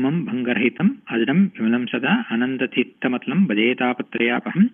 निर्ममं भङ्गरहितम् अजडं विमलं सदा अनन्ततीर्थमतलं भजेतापत्रयापहं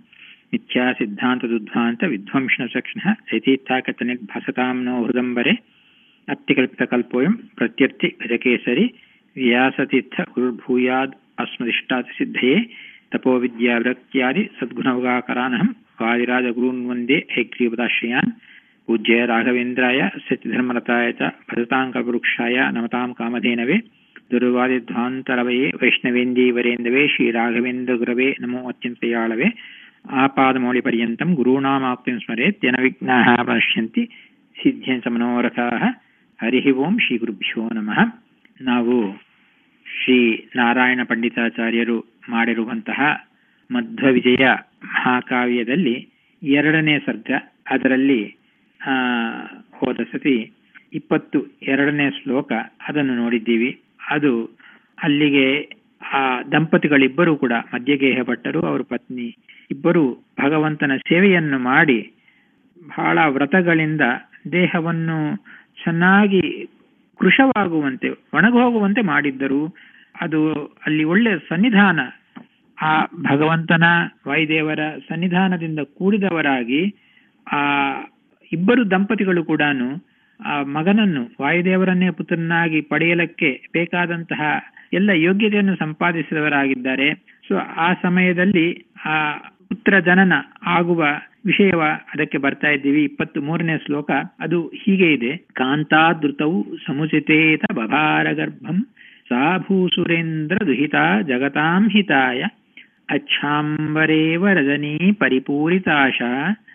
मिथ्यासिद्धान्तदुद्ध्वान्तविध्वंसनचक्षणः चैतीर्थाकचनिर्भासतां नो हृदम्बरे अत्तिकल्पितकल्पोऽयं प्रत्यर्थि गजकेसरि व्यासतीर्थ गुरुर्भूयाद् अस्मदिष्टातिसिद्धये तपोविद्यावृत्त्यादि सद्गुणौगाकरानहं वादिराजगुरून् वन्दे हैग्रीवदाश्रयान् पूज्य राघवेन्द्राय सत्यधर्मरताय च भजताङ्कवृक्षाय नमतां कामधेनवे दुर्वादिध्वान्तरवये वैष्णवेन्दीवरेन्दवे श्रीराघवेन्द्रगुरवे नमो अत्यन्तयाळवे आपादमौलिपर्यन्तं गुरूणामाप्तिं स्मरेत् जनविघ्नाः पश्यन्ति ಸಿದ್ಧ್ಯಂತ ಮನೋರಥಾಹ ಹರಿ ಓಂ ಶ್ರೀ ಗುರುಭ್ಯೋ ನಮಃ ನಾವು ಶ್ರೀ ನಾರಾಯಣ ಪಂಡಿತಾಚಾರ್ಯರು ಮಾಡಿರುವಂತಹ ಮಧ್ವ ವಿಜಯ ಮಹಾಕಾವ್ಯದಲ್ಲಿ ಎರಡನೇ ಸರ್ಗ ಅದರಲ್ಲಿ ಆ ಹೋದ ಸತಿ ಇಪ್ಪತ್ತು ಎರಡನೇ ಶ್ಲೋಕ ಅದನ್ನು ನೋಡಿದ್ದೀವಿ ಅದು ಅಲ್ಲಿಗೆ ಆ ದಂಪತಿಗಳಿಬ್ಬರೂ ಕೂಡ ಮಧ್ಯಗೇಹ ಭಟ್ಟರು ಅವರ ಪತ್ನಿ ಇಬ್ಬರು ಭಗವಂತನ ಸೇವೆಯನ್ನು ಮಾಡಿ ಬಹಳ ವ್ರತಗಳಿಂದ ದೇಹವನ್ನು ಚೆನ್ನಾಗಿ ಕೃಶವಾಗುವಂತೆ ಒಣಗೋಗುವಂತೆ ಮಾಡಿದ್ದರು ಅದು ಅಲ್ಲಿ ಒಳ್ಳೆಯ ಸನ್ನಿಧಾನ ಆ ಭಗವಂತನ ವಾಯುದೇವರ ಸನ್ನಿಧಾನದಿಂದ ಕೂಡಿದವರಾಗಿ ಆ ಇಬ್ಬರು ದಂಪತಿಗಳು ಕೂಡ ಆ ಮಗನನ್ನು ವಾಯುದೇವರನ್ನೇ ಪುತ್ರನಾಗಿ ಪಡೆಯಲಕ್ಕೆ ಬೇಕಾದಂತಹ ಎಲ್ಲ ಯೋಗ್ಯತೆಯನ್ನು ಸಂಪಾದಿಸಿದವರಾಗಿದ್ದಾರೆ ಸೊ ಆ ಸಮಯದಲ್ಲಿ ಆ ಪುತ್ರ ಜನನ ಆಗುವ ವಿಷಯವ ಅದಕ್ಕೆ ಬರ್ತಾ ಇದ್ದೀವಿ ಇಪ್ಪತ್ತು ಮೂರನೇ ಶ್ಲೋಕ ಅದು ಹೀಗೆ ಇದೆ ಕಾಂತಾದೃತವು ಸಮುಚಿತೇತ ಬಭಾರ ಗರ್ಭಂ ಸಾ ಭೂಸುರೇಂದ್ರ ದುಹಿತ ಜಗತಾಂ ಹಿತಾಯ ಅಚ್ಛಾಂಬರೇವ ರಜನೀ ಪರಿಪೂರಿತಾಶಾ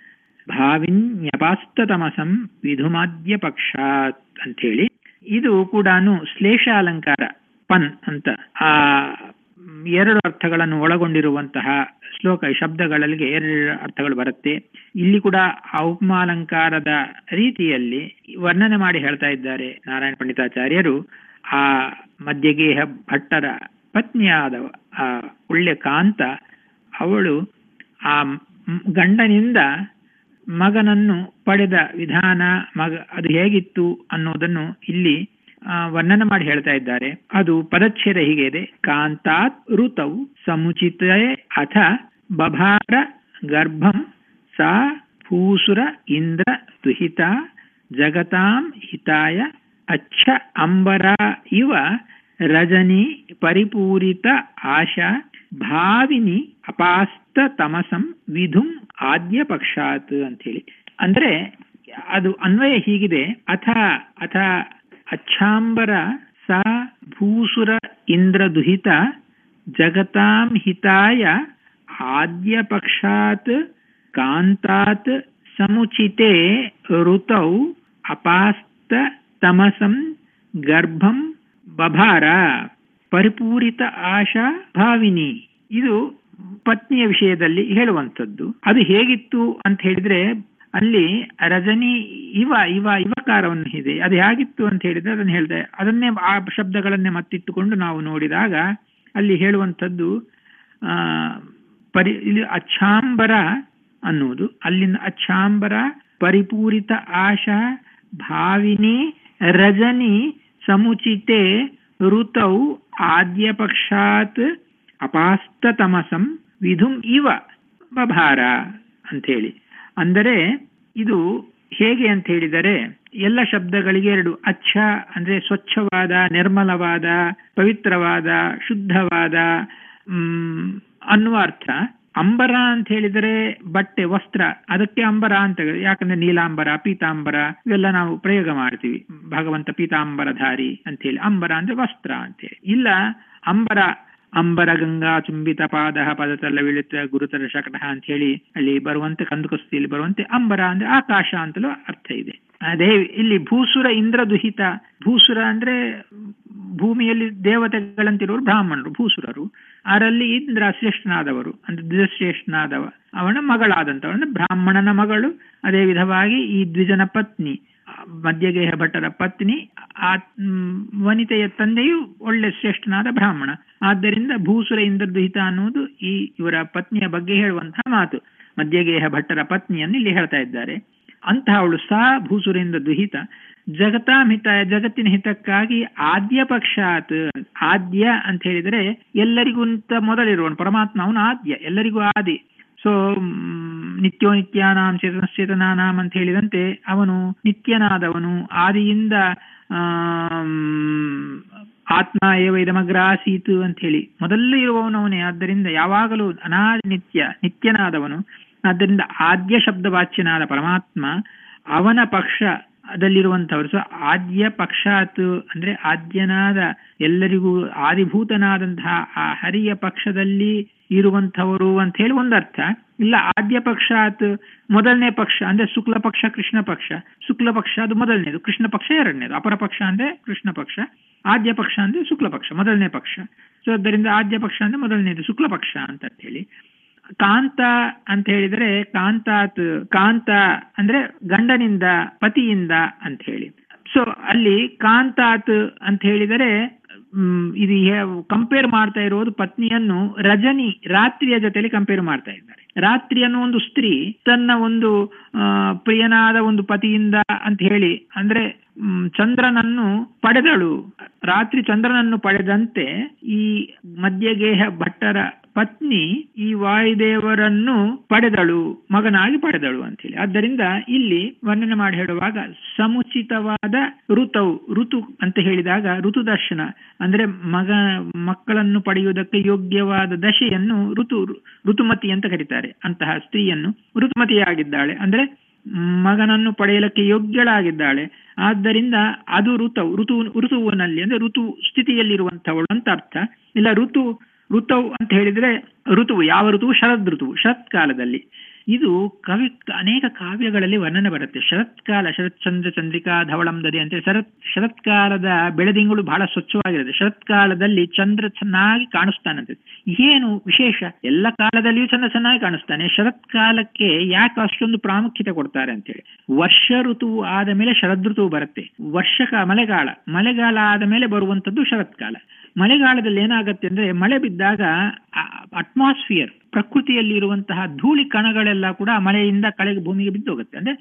ಭಾವಿನ್ಯಪಾಸ್ತತಮಸಂ ವಿಧುಮಾದ್ಯ ಪಕ್ಷಾತ್ ಅಂಥೇಳಿ ಇದು ಕೂಡ ಶ್ಲೇಷ ಅಲಂಕಾರ ಪನ್ ಅಂತ ಆ ಎರಡು ಅರ್ಥಗಳನ್ನು ಒಳಗೊಂಡಿರುವಂತಹ ಶ್ಲೋಕ ಶಬ್ದಗಳಲ್ಲಿ ಎರಡು ಅರ್ಥಗಳು ಬರುತ್ತೆ ಇಲ್ಲಿ ಕೂಡ ಔಪಮಾಲಂಕಾರದ ರೀತಿಯಲ್ಲಿ ವರ್ಣನೆ ಮಾಡಿ ಹೇಳ್ತಾ ಇದ್ದಾರೆ ನಾರಾಯಣ ಪಂಡಿತಾಚಾರ್ಯರು ಆ ಮಧ್ಯಗೇಹ ಭಟ್ಟರ ಪತ್ನಿಯಾದ ಆ ಒಳ್ಳೆ ಕಾಂತ ಅವಳು ಆ ಗಂಡನಿಂದ ಮಗನನ್ನು ಪಡೆದ ವಿಧಾನ ಮಗ ಅದು ಹೇಗಿತ್ತು ಅನ್ನೋದನ್ನು ಇಲ್ಲಿ ವರ್ಣನ ಮಾಡಿ ಹೇಳ್ತಾ ಇದ್ದಾರೆ ಅದು ಪದಚ್ಛೇದ ಹೀಗೆ ಇದೆ ಕಾಂತಾತ್ ಋತವು ಸಮುಚಿತ ಅಥ ಬಭಾರ ಗರ್ಭಂ ಸಾ ಭೂಸುರ ಇಂದ್ರ ದುಹಿತ ಜಗತಾಂ ಹಿತಾಯ ಅಚ್ಚ ಅಂಬರ ಇವ ರಜನಿ ಪರಿಪೂರಿತ ಆಶಾ ಭಾವಿನಿ ಅಪಾಸ್ತ ತಮಸಂ ವಿಧುಂ ಆದ್ಯ ಪಕ್ಷಾತ್ ಅಂತ ಹೇಳಿ ಅಂದ್ರೆ ಅದು ಅನ್ವಯ ಹೀಗಿದೆ ಅಥ ಅಥ ಅಚ್ಛಾಂಬರ ಸ ಭೂಸುರ ಇಂದ್ರದುಹಿತ ಜಗತಾಂ ಹಿತಾಯ ಆದ್ಯ ಪಕ್ಷಾತ್ ಕಾಂತಾತ್ ಸಮುಚಿತೆ ಋತೌ ಅಪಾಸ್ತ ತಮಸಂ ಗರ್ಭಂ ಬಭಾರ ಪರಿಪೂರಿತ ಆಶಾ ಭಾವಿನಿ ಇದು ಪತ್ನಿಯ ವಿಷಯದಲ್ಲಿ ಹೇಳುವಂಥದ್ದು ಅದು ಹೇಗಿತ್ತು ಅಂತ ಹೇಳಿದ್ರೆ ಅಲ್ಲಿ ರಜನಿ ಇವ ಇವ ಇವಕಾರವನ್ನು ಇದೆ ಅದು ಹೇಗಿತ್ತು ಅಂತ ಹೇಳಿದ್ರೆ ಅದನ್ನು ಹೇಳಿದೆ ಅದನ್ನೇ ಆ ಶಬ್ದಗಳನ್ನೇ ಮತ್ತಿಟ್ಟುಕೊಂಡು ನಾವು ನೋಡಿದಾಗ ಅಲ್ಲಿ ಹೇಳುವಂಥದ್ದು ಆ ಪರಿ ಇಲ್ಲಿ ಅಚ್ಛಾಂಬರ ಅನ್ನುವುದು ಅಲ್ಲಿನ ಅಚ್ಛಾಂಬರ ಪರಿಪೂರಿತ ಆಶಾ ಭಾವಿನಿ ರಜನಿ ಸಮುಚಿತೆ ಋತೌ ಆದ್ಯ ಪಕ್ಷಾತ್ ಅಪಾಸ್ತ ತಮಸಂ ವಿಧುಂ ಇವ ಬಭಾರ ಅಂಥೇಳಿ ಅಂದರೆ ಇದು ಹೇಗೆ ಅಂತ ಹೇಳಿದರೆ ಎಲ್ಲ ಶಬ್ದಗಳಿಗೆ ಎರಡು ಅಚ್ಚ ಅಂದ್ರೆ ಸ್ವಚ್ಛವಾದ ನಿರ್ಮಲವಾದ ಪವಿತ್ರವಾದ ಶುದ್ಧವಾದ ಹ್ಮ್ ಅನ್ನುವ ಅರ್ಥ ಅಂಬರ ಅಂತ ಹೇಳಿದರೆ ಬಟ್ಟೆ ವಸ್ತ್ರ ಅದಕ್ಕೆ ಅಂಬರ ಅಂತ ಯಾಕಂದ್ರೆ ನೀಲಾಂಬರ ಪೀತಾಂಬರ ಇವೆಲ್ಲ ನಾವು ಪ್ರಯೋಗ ಮಾಡ್ತೀವಿ ಭಗವಂತ ಪೀತಾಂಬರಧಾರಿ ಅಂತ ಹೇಳಿ ಅಂಬರ ಅಂದ್ರೆ ವಸ್ತ್ರ ಅಂತೇಳಿ ಇಲ್ಲ ಅಂಬರ ಅಂಬರ ಗಂಗಾ ಚುಂಬಿತ ಪಾದ ಪದತಲ್ಲ ವಿಳಿತ ಗುರುತರ ಶಕಟ ಅಂತ ಹೇಳಿ ಅಲ್ಲಿ ಬರುವಂತೆ ಕಂದುಕಸ್ತಿಯಲ್ಲಿ ಬರುವಂತೆ ಅಂಬರ ಅಂದ್ರೆ ಆಕಾಶ ಅಂತಲೂ ಅರ್ಥ ಇದೆ ಅದೇ ಇಲ್ಲಿ ಭೂಸುರ ಇಂದ್ರ ದುಹಿತ ಭೂಸುರ ಅಂದ್ರೆ ಭೂಮಿಯಲ್ಲಿ ದೇವತೆಗಳಂತಿರುವರು ಬ್ರಾಹ್ಮಣರು ಭೂಸುರರು ಅದರಲ್ಲಿ ಇಂದ್ರ ಶ್ರೇಷ್ಠನಾದವರು ಅಂದ್ರೆ ದ್ವಿಜಶ್ರೇಷ್ಠನಾದವ ಅವನ ಮಗಳಾದಂಥವಳು ಅಂದ್ರೆ ಬ್ರಾಹ್ಮಣನ ಮಗಳು ಅದೇ ವಿಧವಾಗಿ ಈ ದ್ವಿಜನ ಪತ್ನಿ ಮಧ್ಯಗೇಹ ಭಟ್ಟರ ಪತ್ನಿ ಆ ವನಿತೆಯ ತಂದೆಯು ಒಳ್ಳೆ ಶ್ರೇಷ್ಠನಾದ ಬ್ರಾಹ್ಮಣ ಆದ್ದರಿಂದ ಭೂಸುರ ಇಂದ್ರದುಹಿತ ಅನ್ನುವುದು ಈ ಇವರ ಪತ್ನಿಯ ಬಗ್ಗೆ ಹೇಳುವಂತಹ ಮಾತು ಮಧ್ಯಗೇಹ ಭಟ್ಟರ ಪತ್ನಿಯನ್ನು ಇಲ್ಲಿ ಹೇಳ್ತಾ ಇದ್ದಾರೆ ಅಂತಹ ಅವಳು ಸಾ ಭೂಸುರೇಂದ್ರ ದುಹಿತ ಜಗತಾಂ ಹಿತ ಜಗತ್ತಿನ ಹಿತಕ್ಕಾಗಿ ಆದ್ಯ ಪಕ್ಷಾತ್ ಆದ್ಯ ಅಂತ ಹೇಳಿದರೆ ಎಲ್ಲರಿಗಿಂತ ಮೊದಲಿರುವನು ಪರಮಾತ್ಮ ಅವನು ಆದ್ಯ ಎಲ್ಲರಿಗೂ ಆದಿ ಸೊ ನಿತ್ಯೋ ನಿತ್ಯಾನಾಂ ಚೇತನಶ್ಚೇತನಾನಾಂ ಅಂತ ಹೇಳಿದಂತೆ ಅವನು ನಿತ್ಯನಾದವನು ಆದಿಯಿಂದ ಆತ್ಮ ಏವ ಇದಮಗ್ರ ಆಸೀತು ಅಂತ ಹೇಳಿ ಮೊದಲು ಇರುವವನು ಅವನೇ ಆದ್ದರಿಂದ ಯಾವಾಗಲೂ ಅನಾದಿ ನಿತ್ಯ ನಿತ್ಯನಾದವನು ಆದ್ದರಿಂದ ಆದ್ಯ ಶಬ್ದ ವಾಚ್ಯನಾದ ಪರಮಾತ್ಮ ಅವನ ಪಕ್ಷ ಅದಲ್ಲಿರುವಂಥವರು ಸೊ ಆದ್ಯ ಪಕ್ಷಾತ್ ಅಂದ್ರೆ ಆದ್ಯನಾದ ಎಲ್ಲರಿಗೂ ಆದಿಭೂತನಾದಂತಹ ಆ ಹರಿಯ ಪಕ್ಷದಲ್ಲಿ ಇರುವಂಥವರು ಅಂತ ಹೇಳಿ ಒಂದರ್ಥ ಇಲ್ಲ ಆದ್ಯ ಪಕ್ಷಾತ್ ಮೊದಲನೇ ಪಕ್ಷ ಅಂದ್ರೆ ಶುಕ್ಲ ಪಕ್ಷ ಕೃಷ್ಣ ಪಕ್ಷ ಶುಕ್ಲ ಪಕ್ಷ ಅದು ಮೊದಲನೇದು ಕೃಷ್ಣ ಪಕ್ಷ ಎರಡನೇದು ಅಪರ ಪಕ್ಷ ಅಂದ್ರೆ ಕೃಷ್ಣ ಪಕ್ಷ ಆದ್ಯ ಪಕ್ಷ ಅಂದ್ರೆ ಶುಕ್ಲ ಪಕ್ಷ ಮೊದಲನೇ ಪಕ್ಷ ಸೊ ಆದ್ದರಿಂದ ಆದ್ಯ ಪಕ್ಷ ಅಂದ್ರೆ ಮೊದಲನೇದು ಶುಕ್ಲ ಪಕ್ಷ ಅಂತ ಹೇಳಿ ಕಾಂತ ಅಂತ ಹೇಳಿದ್ರೆ ಕಾಂತಾತ್ ಕಾಂತ ಅಂದ್ರೆ ಗಂಡನಿಂದ ಪತಿಯಿಂದ ಅಂತ ಹೇಳಿ ಸೊ ಅಲ್ಲಿ ಕಾಂತಾತ್ ಅಂತ ಹೇಳಿದರೆ ಇದು ಕಂಪೇರ್ ಮಾಡ್ತಾ ಇರೋದು ಪತ್ನಿಯನ್ನು ರಜನಿ ರಾತ್ರಿಯ ಜೊತೆಲಿ ಕಂಪೇರ್ ಮಾಡ್ತಾ ಇದ್ದಾರೆ ರಾತ್ರಿ ಅನ್ನೋ ಒಂದು ಸ್ತ್ರೀ ತನ್ನ ಒಂದು ಪ್ರಿಯನಾದ ಒಂದು ಪತಿಯಿಂದ ಅಂತ ಹೇಳಿ ಅಂದ್ರೆ ಚಂದ್ರನನ್ನು ಪಡೆದಳು ರಾತ್ರಿ ಚಂದ್ರನನ್ನು ಪಡೆದಂತೆ ಈ ಮಧ್ಯಗೇಹ ಭಟ್ಟರ ಪತ್ನಿ ಈ ವಾಯುದೇವರನ್ನು ಪಡೆದಳು ಮಗನಾಗಿ ಪಡೆದಳು ಅಂತ ಹೇಳಿ ಆದ್ದರಿಂದ ಇಲ್ಲಿ ವರ್ಣನೆ ಮಾಡಿ ಹೇಳುವಾಗ ಸಮುಚಿತವಾದ ಋತವು ಋತು ಅಂತ ಹೇಳಿದಾಗ ಋತು ದರ್ಶನ ಅಂದ್ರೆ ಮಗ ಮಕ್ಕಳನ್ನು ಪಡೆಯುವುದಕ್ಕೆ ಯೋಗ್ಯವಾದ ದಶೆಯನ್ನು ಋತು ಋತುಮತಿ ಅಂತ ಕರೀತಾರೆ ಅಂತಹ ಸ್ತ್ರೀಯನ್ನು ಋತುಮತಿಯಾಗಿದ್ದಾಳೆ ಅಂದ್ರೆ ಮಗನನ್ನು ಪಡೆಯಲಿಕ್ಕೆ ಯೋಗ್ಯಳಾಗಿದ್ದಾಳೆ ಆದ್ದರಿಂದ ಅದು ಋತವು ಋತು ಋತುವಿನಲ್ಲಿ ಅಂದ್ರೆ ಋತು ಸ್ಥಿತಿಯಲ್ಲಿರುವಂಥವಳು ಅಂತ ಅರ್ಥ ಇಲ್ಲ ಋತು ಋತವು ಅಂತ ಹೇಳಿದ್ರೆ ಋತುವು ಯಾವ ಋತುವು ಶರದ್ ಋತುವು ಶರತ್ಕಾಲದಲ್ಲಿ ಇದು ಕವಿ ಅನೇಕ ಕಾವ್ಯಗಳಲ್ಲಿ ವರ್ಣನೆ ಬರುತ್ತೆ ಶರತ್ಕಾಲ ಶರತ್ ಚಂದ್ರ ಚಂದ್ರಿಕಾ ಧವಳಂ ದದಿ ಅಂತ ಶರತ್ ಶರತ್ಕಾಲದ ಬೆಳೆದಿಂಗಳು ಬಹಳ ಸ್ವಚ್ಛವಾಗಿರುತ್ತೆ ಶರತ್ಕಾಲದಲ್ಲಿ ಚಂದ್ರ ಚೆನ್ನಾಗಿ ಕಾಣಿಸ್ತಾನಂತೆ ಏನು ವಿಶೇಷ ಎಲ್ಲ ಕಾಲದಲ್ಲಿಯೂ ಚಂದ್ರ ಚೆನ್ನಾಗಿ ಕಾಣಿಸ್ತಾನೆ ಶರತ್ಕಾಲಕ್ಕೆ ಯಾಕೆ ಅಷ್ಟೊಂದು ಪ್ರಾಮುಖ್ಯತೆ ಕೊಡ್ತಾರೆ ಅಂತೇಳಿ ವರ್ಷ ಋತುವು ಆದ ಮೇಲೆ ಶರದ್ ಋತುವು ಬರುತ್ತೆ ವರ್ಷಕ ಮಳೆಗಾಲ ಮಳೆಗಾಲ ಆದ ಮೇಲೆ ಬರುವಂತದ್ದು ಶರತ್ಕಾಲ ಮಳೆಗಾಲದಲ್ಲಿ ಏನಾಗುತ್ತೆ ಅಂದ್ರೆ ಮಳೆ ಬಿದ್ದಾಗ ಅಟ್ಮಾಸ್ಫಿಯರ್ ಪ್ರಕೃತಿಯಲ್ಲಿ ಇರುವಂತಹ ಧೂಳಿ ಕಣಗಳೆಲ್ಲ ಕೂಡ ಮಳೆಯಿಂದ ಕಳೆಗೆ ಭೂಮಿಗೆ ಬಿದ್ದೋಗುತ್ತೆ ಅಂದ್ರೆ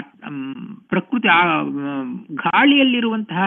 ಪ್ರಕೃತಿ ಆ ಗಾಳಿಯಲ್ಲಿರುವಂತಹ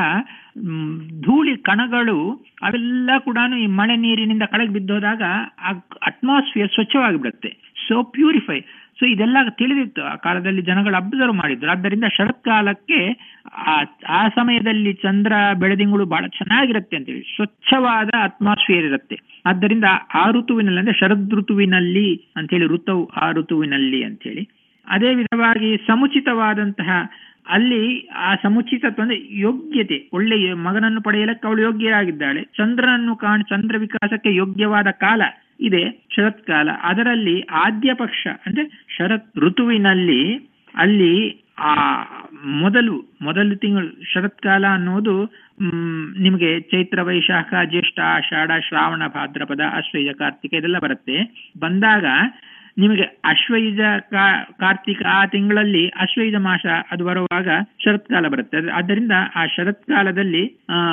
ಧೂಳಿ ಕಣಗಳು ಅವೆಲ್ಲ ಕೂಡ ಈ ಮಳೆ ನೀರಿನಿಂದ ಕಳೆಗೆ ಬಿದ್ದೋದಾಗ ಆ ಅಟ್ಮಾಸ್ಫಿಯರ್ ಸ್ವಚ್ಛವಾಗಿ ಬಿಡುತ್ತೆ ಸೊ ಪ್ಯೂರಿಫೈ ಸೊ ಇದೆಲ್ಲ ತಿಳಿದಿತ್ತು ಆ ಕಾಲದಲ್ಲಿ ಜನಗಳು ಅಬ್ಸರ್ವ್ ಮಾಡಿದ್ರು ಆದ್ದರಿಂದ ಶರತ್ಕಾಲಕ್ಕೆ ಆ ಆ ಸಮಯದಲ್ಲಿ ಚಂದ್ರ ಬೆಳದಿಂಗಳು ಬಹಳ ಚೆನ್ನಾಗಿರುತ್ತೆ ಅಂತೇಳಿ ಸ್ವಚ್ಛವಾದ ಅಟ್ಮಾಸ್ಫಿಯರ್ ಇರುತ್ತೆ ಆದ್ದರಿಂದ ಆ ಋತುವಿನಲ್ಲಿ ಅಂದ್ರೆ ಶರದ್ ಋತುವಿನಲ್ಲಿ ಅಂತೇಳಿ ಋತವು ಆ ಋತುವಿನಲ್ಲಿ ಅಂತೇಳಿ ಅದೇ ವಿಧವಾಗಿ ಸಮುಚಿತವಾದಂತಹ ಅಲ್ಲಿ ಆ ಸಮುಚಿತತ್ವ ಅಂದ್ರೆ ಯೋಗ್ಯತೆ ಒಳ್ಳೆ ಮಗನನ್ನು ಪಡೆಯಲಕ್ಕೆ ಅವಳು ಯೋಗ್ಯರಾಗಿದ್ದಾಳೆ ಚಂದ್ರನನ್ನು ಕಾಣ್ ಚಂದ್ರ ವಿಕಾಸಕ್ಕೆ ಯೋಗ್ಯವಾದ ಕಾಲ ಇದೆ ಶರತ್ಕಾಲ ಅದರಲ್ಲಿ ಆದ್ಯ ಪಕ್ಷ ಅಂದ್ರೆ ಶರತ್ ಋತುವಿನಲ್ಲಿ ಅಲ್ಲಿ ಆ ಮೊದಲು ಮೊದಲು ತಿಂಗಳು ಶರತ್ಕಾಲ ಅನ್ನೋದು ಹ್ಮ್ ನಿಮಗೆ ಚೈತ್ರ ವೈಶಾಖ ಜ್ಯೇಷ್ಠ ಆಷಾಢ ಶ್ರಾವಣ ಭಾದ್ರಪದ ಅಶ್ವಯುಜ ಕಾರ್ತಿಕ ಇದೆಲ್ಲ ಬರುತ್ತೆ ಬಂದಾಗ ನಿಮಗೆ ಅಶ್ವಯುಜ ಕಾರ್ತಿಕ ಆ ತಿಂಗಳಲ್ಲಿ ಅಶ್ವಯುಜ ಮಾಸ ಅದು ಬರುವಾಗ ಶರತ್ಕಾಲ ಬರುತ್ತೆ ಆದ್ದರಿಂದ ಆ ಶರತ್ಕಾಲದಲ್ಲಿ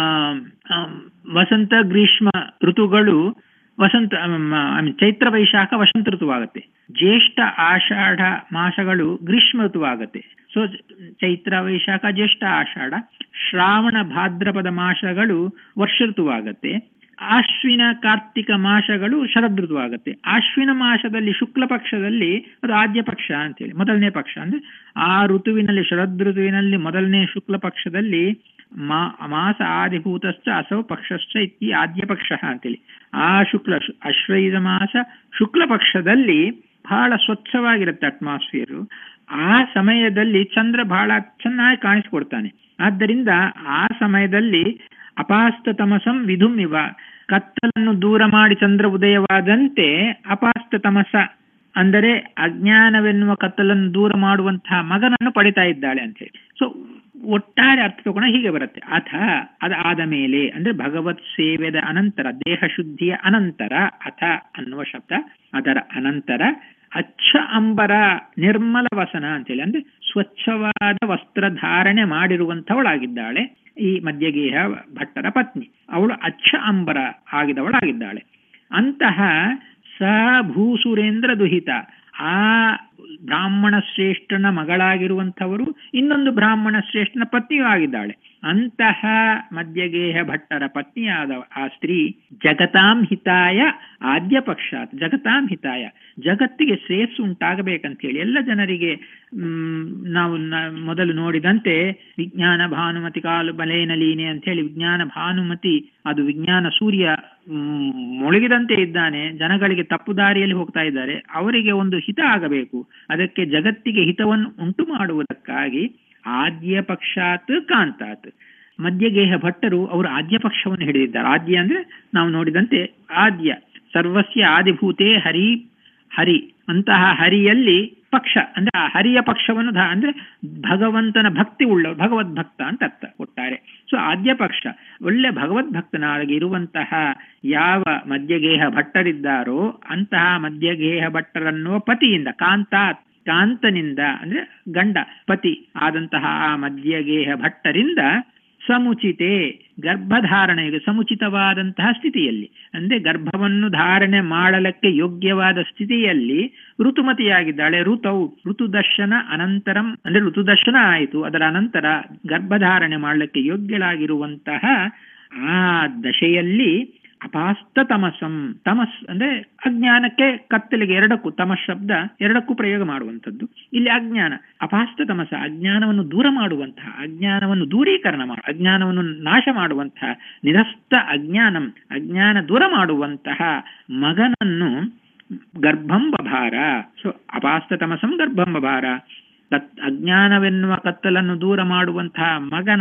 ಆ ವಸಂತ ಗ್ರೀಷ್ಮ ಋತುಗಳು ವಸಂತ ಚೈತ್ರ ವೈಶಾಖ ವಸಂತ ಋತುವಾಗುತ್ತೆ ಜ್ಯೇಷ್ಠ ಆಷಾಢ ಮಾಸಗಳು ಗ್ರೀಷ್ಮ ಋತುವಾಗುತ್ತೆ ಸೊ ಚೈತ್ರ ವೈಶಾಖ ಜ್ಯೇಷ್ಠ ಆಷಾಢ ಶ್ರಾವಣ ಭಾದ್ರಪದ ಮಾಸಗಳು ವರ್ಷ ಋತುವಾಗುತ್ತೆ ಆಶ್ವಿನ ಕಾರ್ತಿಕ ಮಾಸಗಳು ಶರದ್ ಋತುವಾಗುತ್ತೆ ಆಶ್ವಿನ ಮಾಸದಲ್ಲಿ ಶುಕ್ಲ ಪಕ್ಷದಲ್ಲಿ ಅದು ಆದ್ಯ ಪಕ್ಷ ಅಂತೇಳಿ ಮೊದಲನೇ ಪಕ್ಷ ಅಂದ್ರೆ ಆ ಋತುವಿನಲ್ಲಿ ಶರದ್ ಋತುವಿನಲ್ಲಿ ಮೊದಲನೇ ಶುಕ್ಲ ಪಕ್ಷದಲ್ಲಿ ಮಾ ಮಾಸ ಆದಿಭೂತಶ್ಚ ಅಸೌ ಪಕ್ಷಶ್ಚ ಇತಿ ಆದ್ಯ ಪಕ್ಷ ಅಂತೇಳಿ ಆ ಶುಕ್ಲ ಅಶ್ವಯುಜ ಮಾಸ ಶುಕ್ಲ ಪಕ್ಷದಲ್ಲಿ ಬಹಳ ಸ್ವಚ್ಛವಾಗಿರುತ್ತೆ ಅಟ್ಮಾಸ್ಫಿಯರು ಆ ಸಮಯದಲ್ಲಿ ಚಂದ್ರ ಬಹಳ ಚೆನ್ನಾಗಿ ಕಾಣಿಸ್ಕೊಡ್ತಾನೆ ಆದ್ದರಿಂದ ಆ ಸಮಯದಲ್ಲಿ ಅಪಾಸ್ತ ತಮಸಂ ವಿಧುಂ ಇವ ಕತ್ತಲನ್ನು ದೂರ ಮಾಡಿ ಚಂದ್ರ ಉದಯವಾದಂತೆ ಅಪಾಸ್ತ ತಮಸ ಅಂದರೆ ಅಜ್ಞಾನವೆನ್ನುವ ಕತ್ತಲನ್ನು ದೂರ ಮಾಡುವಂತಹ ಮಗನನ್ನು ಪಡಿತಾ ಇದ್ದಾಳೆ ಅಂತ ಹೇಳಿ ಸೊ ಒಟ್ಟಾರೆ ಅರ್ಥ ತಗೊಂಡ ಹೀಗೆ ಬರುತ್ತೆ ಅಥ ಅದಾದ ಮೇಲೆ ಅಂದ್ರೆ ಭಗವತ್ ಸೇವೆದ ಅನಂತರ ದೇಹ ಶುದ್ಧಿಯ ಅನಂತರ ಅಥ ಅನ್ನುವ ಶಬ್ದ ಅದರ ಅನಂತರ ಅಚ್ಚ ಅಂಬರ ನಿರ್ಮಲ ವಸನ ಅಂತೇಳಿ ಅಂದ್ರೆ ಸ್ವಚ್ಛವಾದ ವಸ್ತ್ರಧಾರಣೆ ಮಾಡಿರುವಂಥವಳಾಗಿದ್ದಾಳೆ ಈ ಮಧ್ಯಗೇಹ ಭಟ್ಟರ ಪತ್ನಿ ಅವಳು ಅಚ್ಚ ಅಂಬರ ಆಗಿದವಳಾಗಿದ್ದಾಳೆ ಅಂತಹ ಸ ಭೂಸುರೇಂದ್ರ ದುಹಿತ ಆ ಬ್ರಾಹ್ಮಣ ಶ್ರೇಷ್ಠನ ಮಗಳಾಗಿರುವಂಥವರು ಇನ್ನೊಂದು ಬ್ರಾಹ್ಮಣ ಶ್ರೇಷ್ಠನ ಪತ್ನಿಯೂ ಆಗಿದ್ದಾಳೆ ಅಂತಹ ಮಧ್ಯಗೇಹ ಭಟ್ಟರ ಪತ್ನಿಯಾದ ಆ ಸ್ತ್ರೀ ಜಗತಾಂ ಹಿತಾಯ ಆದ್ಯ ಪಕ್ಷಾತ್ ಜಗತಾಂ ಹಿತಾಯ ಜಗತ್ತಿಗೆ ಶ್ರೇಯಸ್ಸು ಉಂಟಾಗಬೇಕಂತ ಹೇಳಿ ಎಲ್ಲ ಜನರಿಗೆ ಮ್, ನಾವು ನ- ಮೊದಲು ನೋಡಿದಂತೆ ವಿಜ್ಞಾನ ಭಾನುಮತಿ ಕಾಲು ಬಲೇನ ಲೀನೆ ಅಂತ ಹೇಳಿ ವಿಜ್ಞಾನ ಭಾನುಮತಿ ಅದು ವಿಜ್ಞಾನ ಸೂರ್ಯ ಮ್, ಮುಳುಗಿದಂತೆ ಇದ್ದಾನೆ ಜನಗಳಿಗೆ ತಪ್ಪು ದಾರಿಯಲ್ಲಿ ಹೋಗ್ತಾ ಇದ್ದಾರೆ ಅವರಿಗೆ ಒಂದು ಹಿತ ಆಗಬೇಕು ಅದಕ್ಕೆ ಜಗತ್ತಿಗೆ ಹಿತವನ್ನು ಉಂಟು ಮಾಡುವುದಕ್ಕಾಗಿ ಆದ್ಯ ಪಕ್ಷಾತ್ ಕಾಂತಾತ್ ಮಧ್ಯಗೇಹ ಭಟ್ಟರು ಅವರು ಆದ್ಯ ಪಕ್ಷವನ್ನು ಹಿಡಿದಿದ್ದಾರೆ ಆದ್ಯ ಅಂದ್ರೆ ನಾವು ನೋಡಿದಂತೆ ಆದ್ಯ ಸರ್ವಸ್ಯ ಆದಿಭೂತೆ ಹರಿ ಹರಿ ಅಂತಹ ಹರಿಯಲ್ಲಿ ಪಕ್ಷ ಅಂದ್ರೆ ಆ ಹರಿಯ ಪಕ್ಷವನ್ನು ಧ- ಅಂದ್ರೆ ಭಗವಂತನ ಭಕ್ತಿ ಉಳ್ಳ ಭಗವದ್ ಭಕ್ತ ಅಂತ ಅರ್ಥ ಒಟ್ಟಾರೆ ಸೊ ಆದ್ಯ ಪಕ್ಷ ಒಳ್ಳೆ ಭಗವದ್ ಭಕ್ತನಾಗಿ ಇರುವಂತಹ ಯಾವ ಮಧ್ಯಗೇಹ ಭಟ್ಟರಿದ್ದಾರೋ ಅಂತಹ ಮಧ್ಯಗೇಹ ಭಟ್ಟರನ್ನುವ ಪತಿಯಿಂದ ಕಾಂತಾತ್ ಕಾಂತನಿಂದ ಅಂದ್ರೆ ಗಂಡ ಪತಿ ಆದಂತಹ ಆ ಮಧ್ಯಗೇಹ ಭಟ್ಟರಿಂದ ಸಮುಚಿತೆ ಗರ್ಭಧಾರಣೆಗೆ ಸಮುಚಿತವಾದಂತಹ ಸ್ಥಿತಿಯಲ್ಲಿ ಅಂದ್ರೆ ಗರ್ಭವನ್ನು ಧಾರಣೆ ಮಾಡಲಕ್ಕೆ ಯೋಗ್ಯವಾದ ಸ್ಥಿತಿಯಲ್ಲಿ ಋತುಮತಿಯಾಗಿದ್ದಾಳೆ ಋತೌ ಋತುದರ್ಶನ ಅನಂತರಂ ಅಂದ್ರೆ ಋತುದರ್ಶನ ಆಯಿತು ಅದರ ಅನಂತರ ಗರ್ಭಧಾರಣೆ ಮಾಡಲಿಕ್ಕೆ ಯೋಗ್ಯಳಾಗಿರುವಂತಹ ಆ ದಶೆಯಲ್ಲಿ ಅಪಾಸ್ತ ತಮಸಂ ತಮಸ್ ಅಂದ್ರೆ ಅಜ್ಞಾನಕ್ಕೆ ಕತ್ತಲಿಗೆ ಎರಡಕ್ಕೂ ತಮಸ್ ಶಬ್ದ ಎರಡಕ್ಕೂ ಪ್ರಯೋಗ ಮಾಡುವಂಥದ್ದು ಇಲ್ಲಿ ಅಜ್ಞಾನ ಅಪಾಸ್ತ ತಮಸ ಅಜ್ಞಾನವನ್ನು ದೂರ ಮಾಡುವಂತಹ ಅಜ್ಞಾನವನ್ನು ದೂರೀಕರಣ ಮಾಡ ಅಜ್ಞಾನವನ್ನು ನಾಶ ಮಾಡುವಂತಹ ನಿರಸ್ತ ಅಜ್ಞಾನಂ ಅಜ್ಞಾನ ದೂರ ಮಾಡುವಂತಹ ಮಗನನ್ನು ಗರ್ಭಂ ಬಭಾರ ಸೊ ಅಪಾಸ್ತ ತಮಸಂ ಗರ್ಭಂ ಬಭಾರ ಕತ್ ಅಜ್ಞಾನವೆನ್ನುವ ಕತ್ತಲನ್ನು ದೂರ ಮಾಡುವಂತಹ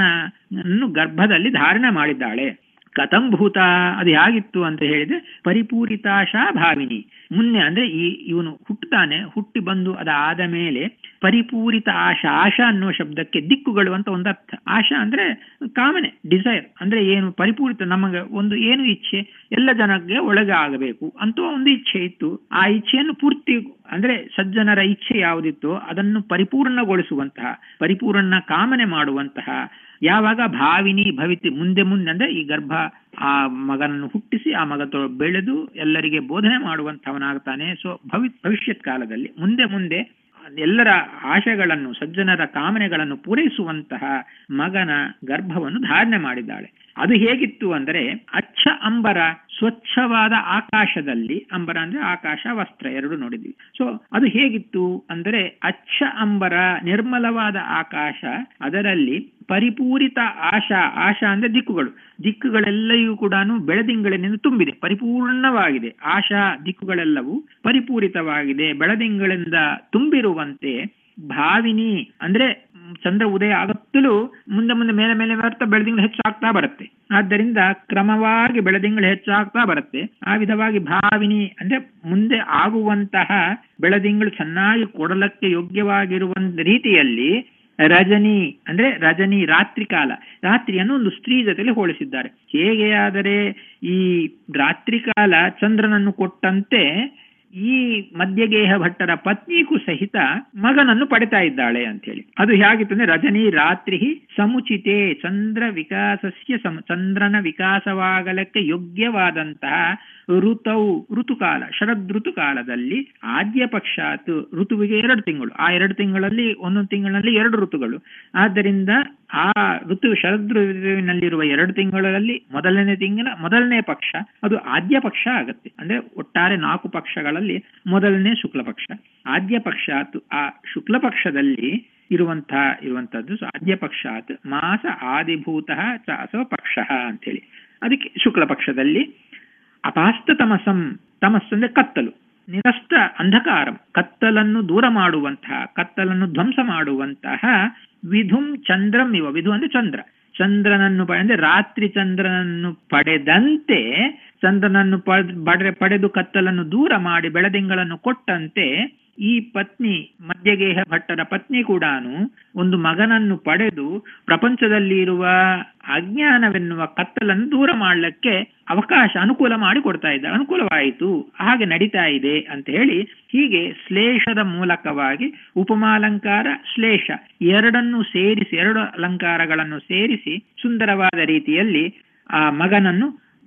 ಮಗನನ್ನು ಗರ್ಭದಲ್ಲಿ ಧಾರಣೆ ಮಾಡಿದ್ದಾಳೆ ಕಥಂ ಭೂತ ಅದು ಹೇಗಿತ್ತು ಅಂತ ಹೇಳಿದ್ರೆ ಪರಿಪೂರಿತಾಶಾ ಭಾವಿನಿ ಮುನ್ನೆ ಅಂದ್ರೆ ಈ ಇವನು ಹುಟ್ಟುತ್ತಾನೆ ಹುಟ್ಟಿ ಬಂದು ಅದಾದ ಮೇಲೆ ಪರಿಪೂರಿತ ಆಶಾ ಆಶಾ ಅನ್ನುವ ಶಬ್ದಕ್ಕೆ ದಿಕ್ಕುಗಳು ಅಂತ ಒಂದು ಅರ್ಥ ಆಶಾ ಅಂದ್ರೆ ಕಾಮನೆ ಡಿಸೈರ್ ಅಂದ್ರೆ ಏನು ಪರಿಪೂರಿತ ನಮಗೆ ಒಂದು ಏನು ಇಚ್ಛೆ ಎಲ್ಲ ಜನಕ್ಕೆ ಒಳಗೆ ಆಗಬೇಕು ಅಂತ ಒಂದು ಇಚ್ಛೆ ಇತ್ತು ಆ ಇಚ್ಛೆಯನ್ನು ಪೂರ್ತಿ ಅಂದ್ರೆ ಸಜ್ಜನರ ಇಚ್ಛೆ ಯಾವುದಿತ್ತೋ ಅದನ್ನು ಪರಿಪೂರ್ಣಗೊಳಿಸುವಂತಹ ಪರಿಪೂರ್ಣ ಕಾಮನೆ ಮಾಡುವಂತಹ ಯಾವಾಗ ಭಾವಿನಿ ಭವಿತಿ ಮುಂದೆ ಮುಂದೆ ಅಂದ್ರೆ ಈ ಗರ್ಭ ಆ ಮಗನನ್ನು ಹುಟ್ಟಿಸಿ ಆ ಮಗ ತೊ- ಬೆಳೆದು ಎಲ್ಲರಿಗೆ ಬೋಧನೆ ಮಾಡುವಂತವನಾಗ್ತಾನೆ ಸೊ ಭವಿ ಭವಿಷ್ಯತ್ ಕಾಲದಲ್ಲಿ ಮುಂದೆ ಮುಂದೆ ಎಲ್ಲರ ಆಶೆಗಳನ್ನು ಸಜ್ಜನರ ಕಾಮನೆಗಳನ್ನು ಪೂರೈಸುವಂತಹ ಮಗನ ಗರ್ಭವನ್ನು ಧಾರಣೆ ಮಾಡಿದ್ದಾಳೆ ಅದು ಹೇಗಿತ್ತು ಅಂದರೆ ಅಚ್ಚ ಅಂಬರ ಸ್ವಚ್ಛವಾದ ಆಕಾಶದಲ್ಲಿ ಅಂಬರ ಅಂದ್ರೆ ಆಕಾಶ ವಸ್ತ್ರ ಎರಡು ನೋಡಿದ್ವಿ ಸೊ ಅದು ಹೇಗಿತ್ತು ಅಂದರೆ ಅಚ್ಚ ಅಂಬರ ನಿರ್ಮಲವಾದ ಆಕಾಶ ಅದರಲ್ಲಿ ಪರಿಪೂರಿತ ಆಶಾ ಆಶಾ ಅಂದ್ರೆ ದಿಕ್ಕುಗಳು ದಿಕ್ಕುಗಳೆಲ್ಲವೂ ಕೂಡ ಬೆಳದಿಂಗಳಿನಿಂದ ತುಂಬಿದೆ ಪರಿಪೂರ್ಣವಾಗಿದೆ ಆಶಾ ದಿಕ್ಕುಗಳೆಲ್ಲವೂ ಪರಿಪೂರಿತವಾಗಿದೆ ಬೆಳದಿಂಗಳಿಂದ ತುಂಬಿರುವಂತೆ ಭಾವಿನಿ ಅಂದ್ರೆ ಮ್, ಚಂದ್ರ ಉದಯ ಆಗುತ್ತಲೂ ಮುಂದೆ ಮುಂದೆ ಮೇಲೆ ಮೇಲೆ ಬರ್ತಾ ಬೆಳದಿಂಗಳು ಹೆಚ್ಚಾಗ್ತಾ ಬರುತ್ತೆ ಆದ್ದರಿಂದ ಕ್ರಮವಾಗಿ ಬೆಳದಿಂಗಳು ಹೆಚ್ಚಾಗ್ತಾ ಬರುತ್ತೆ ಆ ವಿಧವಾಗಿ ಭಾವಿನಿ ಅಂದ್ರೆ ಮುಂದೆ ಆಗುವಂತಹ ಬೆಳದಿಂಗಳು ಚೆನ್ನಾಗಿ ಕೊಡಲಕ್ಕೆ ಯೋಗ್ಯವಾಗಿರುವ ರೀತಿಯಲ್ಲಿ ರಜನಿ ಅಂದ್ರೆ ರಜನಿ ರಾತ್ರಿ ಕಾಲ ರಾತ್ರಿಯನ್ನು ಒಂದು ಸ್ತ್ರೀ ಜೊತೆಲಿ ಹೋಲಿಸಿದ್ದಾರೆ ಹೇಗೆ ಆದರೆ ಈ ರಾತ್ರಿ ಕಾಲ ಚಂದ್ರನನ್ನು ಕೊಟ್ಟಂತೆ ಈ ಮಧ್ಯಗೇಹ ಭಟ್ಟರ ಪತ್ನಿಗೂ ಸಹಿತ ಮಗನನ್ನು ಪಡಿತಾ ಇದ್ದಾಳೆ ಅಂತ ಹೇಳಿ ಅದು ಹೇಗಿತ್ತು ಅಂದ್ರೆ ರಜನಿ ರಾತ್ರಿ ಸಮುಚಿತೆ ಚಂದ್ರ ವಿಕಾಸಸ್ಯ ಸಮ ಚಂದ್ರನ ವಿಕಾಸವಾಗಲಕ್ಕೆ ಯೋಗ್ಯವಾದಂತಹ ಋತೌ ಋತುಕಾಲ ಶರದ್ ಋತುಕಾಲದಲ್ಲಿ ಆದ್ಯ ಪಕ್ಷಾತ್ ಋತುವಿಗೆ ಎರಡು ತಿಂಗಳು ಆ ಎರಡು ತಿಂಗಳಲ್ಲಿ ಒಂದೊಂದು ತಿಂಗಳಲ್ಲಿ ಎರಡು ಋತುಗಳು ಆದ್ದರಿಂದ ಆ ಋತು ಶರದ್ ಋತುವಿನಲ್ಲಿರುವ ಎರಡು ತಿಂಗಳಲ್ಲಿ ಮೊದಲನೇ ತಿಂಗಳ ಮೊದಲನೇ ಪಕ್ಷ ಅದು ಆದ್ಯ ಪಕ್ಷ ಆಗತ್ತೆ ಅಂದ್ರೆ ಒಟ್ಟಾರೆ ನಾಲ್ಕು ಪಕ್ಷಗಳಲ್ಲಿ ಮೊದಲನೇ ಶುಕ್ಲ ಪಕ್ಷ ಆದ್ಯ ಪಕ್ಷಾತ್ ಆ ಶುಕ್ಲ ಪಕ್ಷದಲ್ಲಿ ಇರುವಂತಹ ಇರುವಂತದ್ದು ಸೊ ಆದ್ಯ ಪಕ್ಷಾತ್ ಮಾಸ ಆದಿಭೂತ ಚ ಅಸೋ ಪಕ್ಷ ಅಂತೇಳಿ ಅದಕ್ಕೆ ಶುಕ್ಲ ಪಕ್ಷದಲ್ಲಿ ಅಪಾಸ್ತ ತಮಸಂ ತಮಸ್ ಅಂದ್ರೆ ಕತ್ತಲು ನಿರಸ್ತ ಅಂಧಕಾರಂ ಕತ್ತಲನ್ನು ದೂರ ಮಾಡುವಂತಹ ಕತ್ತಲನ್ನು ಧ್ವಂಸ ಮಾಡುವಂತಹ ವಿಧುಂ ಚಂದ್ರಂ ಇವ ವಿಧು ಅಂದ್ರೆ ಚಂದ್ರ ಚಂದ್ರನನ್ನು ಪ- ಅಂದ್ರೆ ರಾತ್ರಿ ಚಂದ್ರನನ್ನು ಪಡೆದಂತೆ ಚಂದ್ರನನ್ನು ಪಡೆ ಪಡೆದು ಕತ್ತಲನ್ನು ದೂರ ಮಾಡಿ ಬೆಳದಿಂಗಳನ್ನು ಕೊಟ್ಟಂತೆ ಈ ಪತ್ನಿ ಮಧ್ಯಗೇಹ ಭಟ್ಟರ ಪತ್ನಿ ಕೂಡ ಒಂದು ಮಗನನ್ನು ಪಡೆದು ಪ್ರಪಂಚದಲ್ಲಿ ಇರುವ ಅಜ್ಞಾನವೆನ್ನುವ ಕತ್ತಲನ್ನು ದೂರ ಮಾಡಲಿಕ್ಕೆ ಅವಕಾಶ ಅನುಕೂಲ ಮಾಡಿ ಕೊಡ್ತಾ ಇದ್ದಾರೆ ಅನುಕೂಲವಾಯಿತು ಹಾಗೆ ನಡೀತಾ ಇದೆ ಅಂತ ಹೇಳಿ ಹೀಗೆ ಶ್ಲೇಷದ ಮೂಲಕವಾಗಿ ಉಪಮಾಲಂಕಾರ ಶ್ಲೇಷ ಎರಡನ್ನು ಸೇರಿಸಿ ಎರಡು ಅಲಂಕಾರಗಳನ್ನು ಸೇರಿಸಿ ಸುಂದರವಾದ ರೀತಿಯಲ್ಲಿ ಆ ಮಗನನ್ನು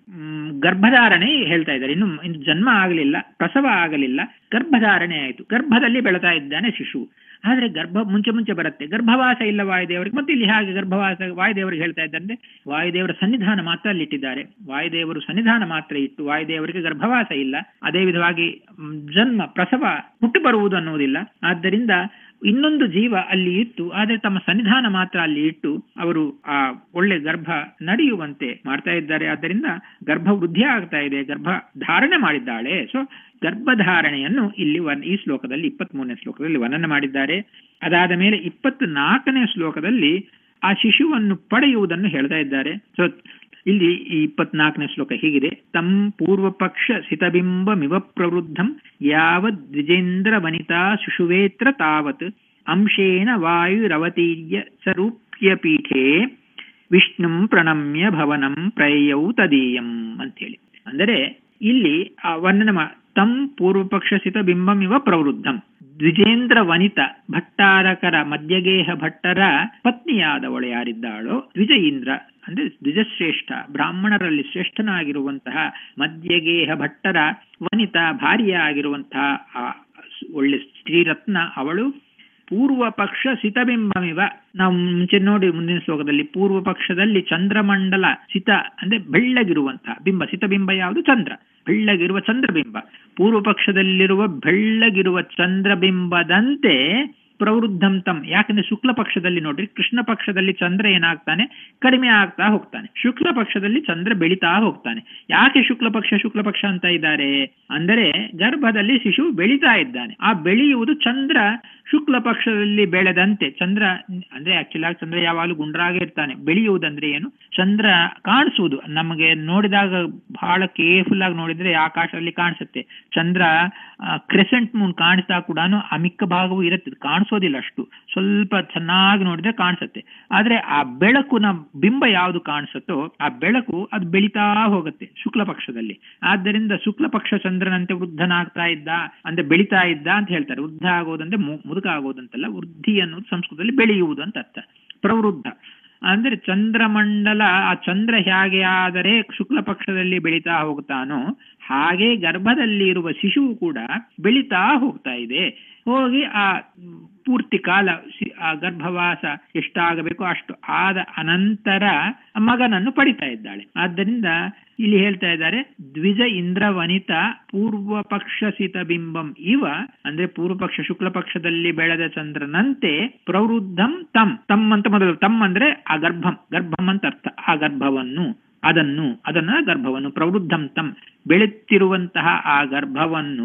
ಮ್, ಗರ್ಭಧಾರಣೆ ಹೇಳ್ತಾ ಇದ್ದಾರೆ ಇನ್ನು ಇನ್ನು ಜನ್ಮ ಆಗಲಿಲ್ಲ ಪ್ರಸವ ಆಗಲಿಲ್ಲ ಗರ್ಭಧಾರಣೆ ಆಯಿತು ಗರ್ಭದಲ್ಲಿ ಬೆಳೆತಾ ಇದ್ದಾನೆ ಶಿಶು ಆದ್ರೆ ಗರ್ಭ ಮುಂಚೆ ಮುಂಚೆ ಬರುತ್ತೆ ಗರ್ಭವಾಸ ಇಲ್ಲ ವಾಯುದೇವರಿಗೆ ಮತ್ತೆ ಇಲ್ಲಿ ಹಾಗೆ ಗರ್ಭವಾಸ ವಾಯುದೇವರಿಗೆ ಹೇಳ್ತಾ ಇದ್ದಂತೆ ವಾಯುದೇವರ ಸನ್ನಿಧಾನ ಮಾತ್ರ ಅಲ್ಲಿಟ್ಟಿದ್ದಾರೆ ವಾಯುದೇವರು ಸನ್ನಿಧಾನ ಮಾತ್ರ ಇಟ್ಟು ವಾಯುದೇವರಿಗೆ ಗರ್ಭವಾಸ ಇಲ್ಲ ಅದೇ ವಿಧವಾಗಿ ಮ್, ಜನ್ಮ ಪ್ರಸವ ಹುಟ್ಟು ಬರುವುದು ಅನ್ನುವುದಿಲ್ಲ ಆದ್ದರಿಂದ ಇನ್ನೊಂದು ಜೀವ ಅಲ್ಲಿ ಇಟ್ಟು ಆದರೆ ತಮ್ಮ ಸನ್ನಿಧಾನ ಮಾತ್ರ ಅಲ್ಲಿ ಇಟ್ಟು ಅವರು ಆ ಒಳ್ಳೆ ಗರ್ಭ ನಡೆಯುವಂತೆ ಮಾಡ್ತಾ ಇದ್ದಾರೆ ಆದ್ದರಿಂದ ಗರ್ಭ ವೃದ್ಧಿ ಆಗ್ತಾ ಇದೆ ಗರ್ಭ ಧಾರಣೆ ಮಾಡಿದ್ದಾಳೆ ಸೊ ಗರ್ಭಧಾರಣೆಯನ್ನು ಇಲ್ಲಿ ವನ್ ಈ ಶ್ಲೋಕದಲ್ಲಿ ಇಪ್ಪತ್ತ್ ಮೂರನೇ ಶ್ಲೋಕದಲ್ಲಿ ವರ್ಣನೆ ಮಾಡಿದ್ದಾರೆ ಅದಾದ ಮೇಲೆ ಇಪ್ಪತ್ತ್ ನಾಲ್ಕನೇ ಶ್ಲೋಕದಲ್ಲಿ ಆ ಶಿಶುವನ್ನು ಪಡೆಯುವುದನ್ನು ಹೇಳ್ತಾ ಇದ್ದಾರೆ ಸೊ ಇಲ್ಲಿ ಈ ಇಪ್ಪತ್ನಾಲ್ಕನೇ ಶ್ಲೋಕ ಹೀಗಿದೆ ತಂ ಪೂರ್ವಪಕ್ಷ ಸಿತಬಿಂಬಮಿವ ಪ್ರವೃದ್ಧಂ ಯಾವದ್ ದ್ವಿಜೇಂದ್ರ ವನಿತಾ ಶಿಶುವೇತ್ರ ತಾವತ್ ಅಂಶೇನ ವಾಯುರವತೀರ್ಯ ಸರೂಪ್ಯ ಪೀಠೆ ವಿಷ್ಣುಂ ಪ್ರಣಮ್ಯ ಭವನಂ ಪ್ರಯೌ ತದೀಯಂ ಅಂತೇಳಿ ಅಂದರೆ ಇಲ್ಲಿ ಆ ವರ್ಣನೆ ಮಾ ತಂ ಪೂರ್ವಪಕ್ಷ ಸಿತ ಬಿಂಬಮಿವ ಪ್ರವೃದ್ಧಂ ದ್ವಿಜೇಂದ್ರ ವನಿತ ಭಟ್ಟಾರಕರ ಮಧ್ಯಗೇಹ ಭಟ್ಟರ ಪತ್ನಿಯಾದವಳು ಯಾರಿದ್ದಾಳೋ ದ್ವಿಜ ಇಂದ್ರ ಅಂದ್ರೆ ದ್ವಿಜಶ್ರೇಷ್ಠ ಬ್ರಾಹ್ಮಣರಲ್ಲಿ ಶ್ರೇಷ್ಠನಾಗಿರುವಂತಹ ಮಧ್ಯಗೇಹ ಭಟ್ಟರ ವನಿತ ಭಾರ್ಯೆಯಾಗಿರುವಂತಹ ಆ ಒಳ್ಳೆ ಸ್ತ್ರೀರತ್ನ ಅವಳು ಪೂರ್ವ ಪಕ್ಷ ಸಿತಬಿಂಬಮಿವ ನಾವು ಮುಂಚೆ ನೋಡಿ ಮುಂದಿನ ಶ್ಲೋಕದಲ್ಲಿ ಪೂರ್ವ ಪಕ್ಷದಲ್ಲಿ ಚಂದ್ರಮಂಡಲ ಸಿತ ಅಂದ್ರೆ ಬೆಳ್ಳಗಿರುವಂತಹ ಬಿಂಬ ಸಿತಬಿಂಬ ಯಾವುದು ಚಂದ್ರ ಬೆಳ್ಳಗಿರುವ ಚಂದ್ರಬಿಂಬ ಪೂರ್ವ ಪಕ್ಷದಲ್ಲಿರುವ ಬೆಳ್ಳಗಿರುವ ಚಂದ್ರಬಿಂಬದಂತೆ ಪ್ರವೃದ್ಧಂ ತಂ ಯಾಕಂದ್ರೆ ಶುಕ್ಲ ಪಕ್ಷದಲ್ಲಿ ನೋಡ್ರಿ ಕೃಷ್ಣ ಪಕ್ಷದಲ್ಲಿ ಚಂದ್ರ ಏನಾಗ್ತಾನೆ ಕಡಿಮೆ ಆಗ್ತಾ ಹೋಗ್ತಾನೆ ಶುಕ್ಲ ಪಕ್ಷದಲ್ಲಿ ಚಂದ್ರ ಬೆಳಿತಾ ಹೋಗ್ತಾನೆ ಯಾಕೆ ಶುಕ್ಲ ಪಕ್ಷ ಶುಕ್ಲ ಪಕ್ಷ ಅಂತ ಇದ್ದಾರೆ ಅಂದರೆ ಗರ್ಭದಲ್ಲಿ ಶಿಶು ಬೆಳಿತಾ ಇದ್ದಾನೆ ಆ ಬೆಳೆಯುವುದು ಚಂದ್ರ ಶುಕ್ಲ ಪಕ್ಷದಲ್ಲಿ ಬೆಳೆದಂತೆ ಚಂದ್ರ ಅಂದ್ರೆ ಆಕ್ಚುಲಿ ಆಗಿ ಚಂದ್ರ ಯಾವಾಗಲೂ ಗುಂಡ್ರಾಗೆ ಇರ್ತಾನೆ ಬೆಳೆಯುವುದಂದ್ರೆ ಏನು ಚಂದ್ರ ಕಾಣಿಸುವುದು ನಮಗೆ ನೋಡಿದಾಗ ಬಹಳ ಕೇರ್ಫುಲ್ ಆಗಿ ನೋಡಿದ್ರೆ ಆಕಾಶದಲ್ಲಿ ಕಾಣಿಸುತ್ತೆ ಚಂದ್ರ ಕ್ರೆಸೆಂಟ್ ಮೂನ್ ಕಾಣಿಸ್ತಾ ಕೂಡ ಆ ಮಿಕ್ಕ ಭಾಗವು ಇರುತ್ತೆ ಕಾಣಿಸೋದಿಲ್ಲ ಅಷ್ಟು ಸ್ವಲ್ಪ ಚೆನ್ನಾಗಿ ನೋಡಿದ್ರೆ ಕಾಣಿಸುತ್ತೆ ಆದ್ರೆ ಆ ಬೆಳಕು ನ ಬಿಂಬ ಯಾವುದು ಕಾಣಿಸುತ್ತೋ ಆ ಬೆಳಕು ಅದು ಬೆಳಿತಾ ಹೋಗುತ್ತೆ ಶುಕ್ಲ ಪಕ್ಷದಲ್ಲಿ ಆದ್ದರಿಂದ ಶುಕ್ಲ ಪಕ್ಷ ಚಂದ್ರನಂತೆ ವೃದ್ಧನಾಗ್ತಾ ಇದ್ದ ಅಂದ್ರೆ ಬೆಳಿತಾ ಇದ್ದ ಅಂತ ಹೇಳ್ತಾರೆ ವೃದ್ಧ ಆಗೋದಂದ್ರೆ ಮು- ಮುದುಕ ಆಗೋದಂತಲ್ಲ ವೃದ್ಧಿ ಅನ್ನೋದು ಸಂಸ್ಕೃತದಲ್ಲಿ ಬೆಳೆಯುವುದು ಅಂತ ಅರ್ಥ ಪ್ರವೃದ್ಧ ಅಂದ್ರೆ ಚಂದ್ರಮಂಡಲ ಆ ಚಂದ್ರ ಹೇಗೆ ಆದರೆ ಶುಕ್ಲ ಪಕ್ಷದಲ್ಲಿ ಬೆಳಿತಾ ಹೋಗ್ತಾನೋ ಹಾಗೆ ಗರ್ಭದಲ್ಲಿ ಇರುವ ಶಿಶುವು ಕೂಡ ಬೆಳಿತಾ ಹೋಗ್ತಾ ಇದೆ ಹೋಗಿ ಆ ಪೂರ್ತಿ ಕಾಲ ಶಿ- ಆ ಗರ್ಭವಾಸ ಎಷ್ಟಾಗಬೇಕು ಅಷ್ಟು ಆದ ಅನಂತರ ಮಗನನ್ನು ಪಡಿತಾ ಇದ್ದಾಳೆ ಆದ್ದರಿಂದ ಇಲ್ಲಿ ಹೇಳ್ತಾ ಇದ್ದಾರೆ ದ್ವಿಜ ಇಂದ್ರ ವನಿತ ಪೂರ್ವ ಪಕ್ಷ ಬಿಂಬಂ ಇವ ಅಂದ್ರೆ ಪೂರ್ವ ಪಕ್ಷ ಶುಕ್ಲ ಪಕ್ಷದಲ್ಲಿ ಬೆಳೆದ ಚಂದ್ರನಂತೆ ಪ್ರವೃದ್ಧಂ ತಮ್ ತಮ್ ಅಂತ ಮೊದಲು ತಮ್ ಅಂದ್ರೆ ಆ ಗರ್ಭಂ ಗರ್ಭಂ ಅಂತ ಅರ್ಥ ಆ ಗರ್ಭವನ್ನು ಅದನ್ನು ಅದನ್ನ ಗರ್ಭವನ್ನು ಪ್ರವೃದ್ಧಂ ತಂ ಬೆಳೆತಿರುವಂತಹ ಆ ಗರ್ಭವನ್ನು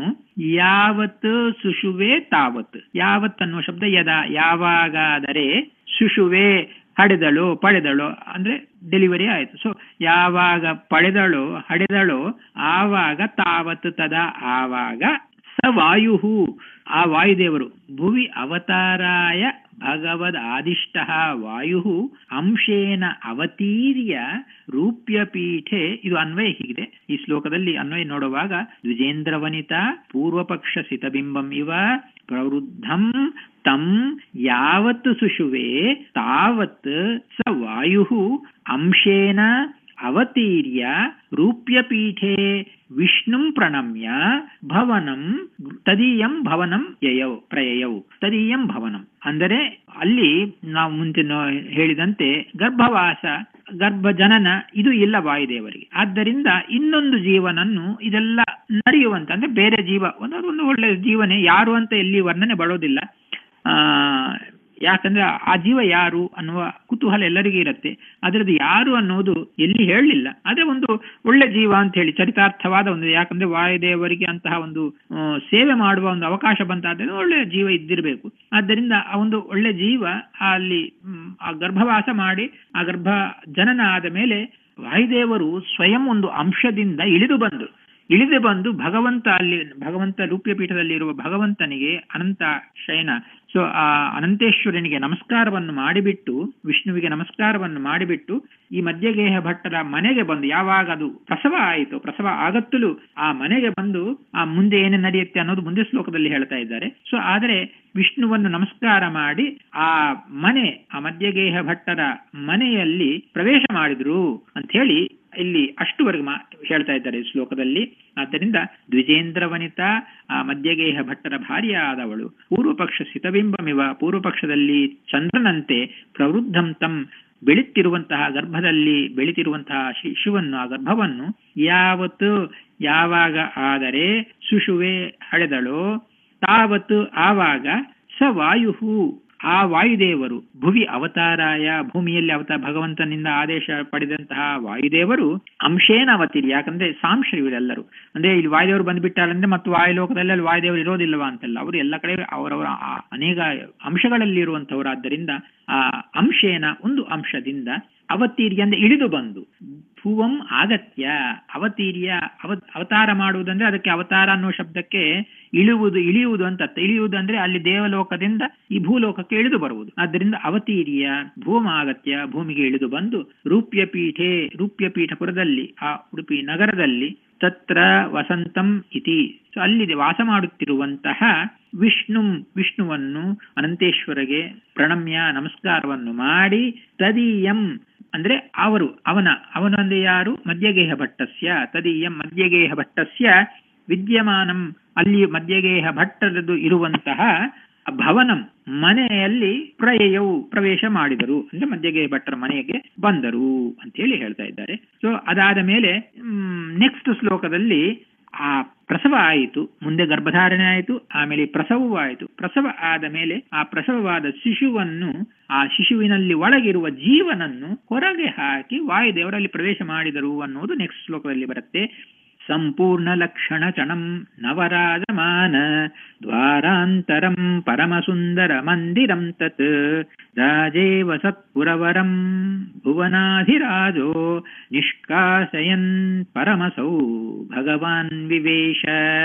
ಯಾವತ್ ಸುಷುವೆ ತಾವತ್ ಯಾವತ್ ಅನ್ನುವ ಶಬ್ದ ಯದ ಯಾವಾಗಾದರೆ ಸುಷುವೆ ಹಡೆದಳು ಪಡೆದಳು ಅಂದ್ರೆ ಡೆಲಿವರಿ ಆಯಿತು ಸೊ ಯಾವಾಗ ಪಡೆದಳು ಹಡೆದಳು ಆವಾಗ ತಾವತ್ ತದ ಆವಾಗ ಸ ವಾಯು ಆ ವಾಯುದೇವರು ಭುವಿ ಅವತಾರಾಯ ಭಗವದ್ ಆದಿಷ್ಟ ವಾಯು ಅಂಶೇನ ಅವತೀರ್ಯ ರೂಪ್ಯಪೀಠೆ ಇದು ಅನ್ವಯ ಹೀಗಿದೆ ಈ ಶ್ಲೋಕದಲ್ಲಿ ಅನ್ವಯ ನೋಡುವಾಗ ದ್ವಿಜೇಂದ್ರ ವನಿತ ಪೂರ್ವಪಕ್ಷ ಸಿತಬಿಂಬಂ ಇವ ಪ್ರವೃದ್ಧಂ ತಂ ಯಾವತ್ ಸುಷುವೆ ತಾವತ್ ಸ ವಾಯು ಅಂಶೇನ ಅವತೀರ್ಯ ರೂಪ್ಯಪೀಠೆ ವಿಷ್ಣುಂ ಪ್ರಣಮ್ಯ ಭವನಂ ತದೀಯಂ ಭವನಂ ಯಯೌ ಪ್ರಯಯೌ ತದೀಯಂ ಭವನಂ ಅಂದರೆ ಅಲ್ಲಿ ನಾವು ಮುಂಚೆ ನೋ- ಹೇಳಿದಂತೆ ಗರ್ಭವಾಸ ಗರ್ಭ ಜನನ ಇದು ಇಲ್ಲ ವಾಯುದೇವರಿಗೆ ಆದ್ದರಿಂದ ಇನ್ನೊಂದು ಜೀವನನ್ನು ಇದೆಲ್ಲ ನಡೆಯುವಂತ ಅಂದ್ರೆ ಬೇರೆ ಜೀವ ಒಂದು ಒಂದು ಒಳ್ಳೆ ಜೀವನೇ ಯಾರು ಅಂತ ಎಲ್ಲಿ ವರ್ಣನೆ ಬರೋದಿಲ್ಲ ಆ ಯಾಕಂದ್ರೆ ಆ ಜೀವ ಯಾರು ಅನ್ನುವ ಕುತೂಹಲ ಎಲ್ಲರಿಗೂ ಇರುತ್ತೆ ಅದರದ್ದು ಯಾರು ಅನ್ನೋದು ಎಲ್ಲಿ ಹೇಳಲಿಲ್ಲ ಅದೇ ಒಂದು ಒಳ್ಳೆ ಜೀವ ಅಂತ ಹೇಳಿ ಚರಿತಾರ್ಥವಾದ ಒಂದು ಯಾಕಂದ್ರೆ ವಾಯುದೇವರಿಗೆ ಅಂತಹ ಒಂದು ಆ, ಸೇವೆ ಮಾಡುವ ಒಂದು ಅವಕಾಶ ಬಂತಾದ್ರೆ ಒಳ್ಳೆ ಜೀವ ಇದ್ದಿರಬೇಕು ಆದ್ದರಿಂದ ಆ ಒಂದು ಒಳ್ಳೆ ಜೀವ ಅಲ್ಲಿ ಮ್, ಆ ಗರ್ಭವಾಸ ಮಾಡಿ ಆ ಗರ್ಭ ಜನನ ಆದ ಮೇಲೆ ವಾಯುದೇವರು ಸ್ವಯಂ ಒಂದು ಅಂಶದಿಂದ ಇಳಿದು ಬಂದು ಇಳಿದು ಬಂದು ಭಗವಂತ ಅಲ್ಲಿ ಭಗವಂತ ರೂಪ್ಯಪೀಠದಲ್ಲಿ ಇರುವ ಭಗವಂತನಿಗೆ ಅನಂತ ಶಯನ ಸೊ ಆ ಅನಂತೇಶ್ವರನಿಗೆ ನಮಸ್ಕಾರವನ್ನು ಮಾಡಿಬಿಟ್ಟು ವಿಷ್ಣುವಿಗೆ ನಮಸ್ಕಾರವನ್ನು ಮಾಡಿಬಿಟ್ಟು ಈ ಮಧ್ಯಗೇಹ ಭಟ್ಟರ ಮನೆಗೆ ಬಂದು ಯಾವಾಗ ಅದು ಪ್ರಸವ ಆಯಿತು ಪ್ರಸವ ಆಗತ್ತಲೂ ಆ ಮನೆಗೆ ಬಂದು ಆ ಮುಂದೆ ಏನೇ ನಡೆಯುತ್ತೆ ಅನ್ನೋದು ಮುಂದೆ ಶ್ಲೋಕದಲ್ಲಿ ಹೇಳ್ತಾ ಇದ್ದಾರೆ ಸೊ ಆದರೆ ವಿಷ್ಣುವನ್ನು ನಮಸ್ಕಾರ ಮಾಡಿ ಆ ಮನೆ ಆ ಮಧ್ಯಗೇಹ ಭಟ್ಟರ ಮನೆಯಲ್ಲಿ ಪ್ರವೇಶ ಮಾಡಿದ್ರು ಅಂತ ಹೇಳಿ ಇಲ್ಲಿ ಅಷ್ಟುವರೆಗೆ ಮಾ ಹೇಳ್ತಾ ಇದ್ದಾರೆ ಈ ಶ್ಲೋಕದಲ್ಲಿ ಆದ್ದರಿಂದ ದ್ವಿಜೇಂದ್ರ ವನಿತ ಆ ಮಧ್ಯಗೇಹ ಭಟ್ಟರ ಭಾರ್ಯಾದವಳು ಪೂರ್ವ ಪಕ್ಷ ಸಿತಬಿಂಬಮಿವ ಪೂರ್ವ ಪಕ್ಷದಲ್ಲಿ ಚಂದ್ರನಂತೆ ಪ್ರವೃದ್ಧಂ ತಂ ಬೆಳೆತಿರುವಂತಹ ಗರ್ಭದಲ್ಲಿ ಬೆಳಿತಿರುವಂತಹ ಶಿಶುವನ್ನು ಆ ಗರ್ಭವನ್ನು ಯಾವತ್ತು ಯಾವಾಗ ಆದರೆ ಸುಷುವೆ ಹಳೆದಳೋ ತಾವತ್ತು ಆವಾಗ ಸ ವಾಯು ಆ ವಾಯುದೇವರು ಭುವಿ ಅವತಾರಾಯ ಭೂಮಿಯಲ್ಲಿ ಅವತಾರ ಭಗವಂತನಿಂದ ಆದೇಶ ಪಡೆದಂತಹ ವಾಯುದೇವರು ಅಂಶೇನ ಅವತೀರಿ ಯಾಕಂದ್ರೆ ಸಾಂಶ ಇವರೆಲ್ಲರೂ ಅಂದ್ರೆ ಇಲ್ಲಿ ವಾಯುದೇವರು ಬಂದ್ಬಿಟ್ಟಾರಂದ್ರೆ ಮತ್ತು ವಾಯುಲೋಕದಲ್ಲಿ ಅಲ್ಲಿ ವಾಯುದೇವರು ಇರೋದಿಲ್ಲವಾ ಅಂತಲ್ಲ ಅವರು ಎಲ್ಲ ಕಡೆ ಅವರವರ ಅನೇಕ ಅಂಶಗಳಲ್ಲಿ ಇರುವಂತವರಾದ್ದರಿಂದ ಆ ಅಂಶೇನ ಒಂದು ಅಂಶದಿಂದ ಅವತೀರ್ಯ ಅಂದ್ರೆ ಇಳಿದು ಬಂದು ಭುವಂ ಆಗತ್ಯ ಅವತೀರ್ಯ ಅವ ಅವತಾರ ಮಾಡುವುದಂದ್ರೆ ಅದಕ್ಕೆ ಅವತಾರ ಅನ್ನೋ ಶಬ್ದಕ್ಕೆ ಇಳುವುದು ಇಳಿಯುವುದು ಅಂತ ಅರ್ಥ ಇಳಿಯುವುದು ಅಂದ್ರೆ ಅಲ್ಲಿ ದೇವಲೋಕದಿಂದ ಈ ಭೂಲೋಕಕ್ಕೆ ಇಳಿದು ಬರುವುದು ಆದ್ದರಿಂದ ಅವತೀರ್ಯ ಭೂಮ ಆಗತ್ಯ ಭೂಮಿಗೆ ಇಳಿದು ಬಂದು ರೂಪ್ಯಪೀಠೆ ರೂಪ್ಯಪೀಠಪುರದಲ್ಲಿ ಆ ಉಡುಪಿ ನಗರದಲ್ಲಿ ತತ್ರ ವಸಂತಂ ಇತಿ ಸೊ ಅಲ್ಲಿ ವಾಸ ಮಾಡುತ್ತಿರುವಂತಹ ವಿಷ್ಣು ವಿಷ್ಣುವನ್ನು ಅನಂತೇಶ್ವರಗೆ ಪ್ರಣಮ್ಯ ನಮಸ್ಕಾರವನ್ನು ಮಾಡಿ ತದೀಯಂ ಅಂದ್ರೆ ಅವರು ಅವನ ಅವನೊಂದು ಯಾರು ಮಧ್ಯಗೇಹ ಭಟ್ಟಸ್ಯ ತದೀಯಂ ಮಧ್ಯಗೇಹ ಭಟ್ಟಸ್ಯ ವಿದ್ಯಮಾನಂ ಅಲ್ಲಿ ಮಧ್ಯಗೇಹ ಭಟ್ಟರದು ಇರುವಂತಹ ಭವನಂ ಮನೆಯಲ್ಲಿ ಪ್ರಯಯವು ಪ್ರವೇಶ ಮಾಡಿದರು ಅಂದ್ರೆ ಮಧ್ಯಗೇಹ ಭಟ್ಟರ ಮನೆಗೆ ಬಂದರು ಅಂತ ಹೇಳಿ ಹೇಳ್ತಾ ಇದ್ದಾರೆ ಸೊ ಅದಾದ ಮೇಲೆ ನೆಕ್ಸ್ಟ್ ಶ್ಲೋಕದಲ್ಲಿ ಆ ಪ್ರಸವ ಆಯಿತು ಮುಂದೆ ಗರ್ಭಧಾರಣೆ ಆಯಿತು ಆಮೇಲೆ ಪ್ರಸವವೂ ಆಯಿತು ಪ್ರಸವ ಆದ ಮೇಲೆ ಆ ಪ್ರಸವವಾದ ಶಿಶುವನ್ನು ಆ ಶಿಶುವಿನಲ್ಲಿ ಒಳಗಿರುವ ಜೀವನನ್ನು ಹೊರಗೆ ಹಾಕಿ ವಾಯುದೇವರಲ್ಲಿ ಪ್ರವೇಶ ಮಾಡಿದರು ಅನ್ನುವುದು ನೆಕ್ಸ್ಟ್ ಶ್ಲೋಕದಲ್ಲಿ ಬರುತ್ತೆ ಸಂಪೂರ್ಣ ಲಕ್ಷಣ ಚಣಂ ನವರಾಜಮಾನ ದ್ವಾರಾಂತರಂ ಪರಮಸುಂದರ ಮಂದಿರಂ ತತ್ ರಾಜೇವ ಸತ್ಪುರವರಂ ಭುವನಾಧಿರಾಜೋ ನಿಷ್ಕಾಸಯನ್ ಪರಮಸೌ ಭಗವಾನ್ ವಿವೇಶ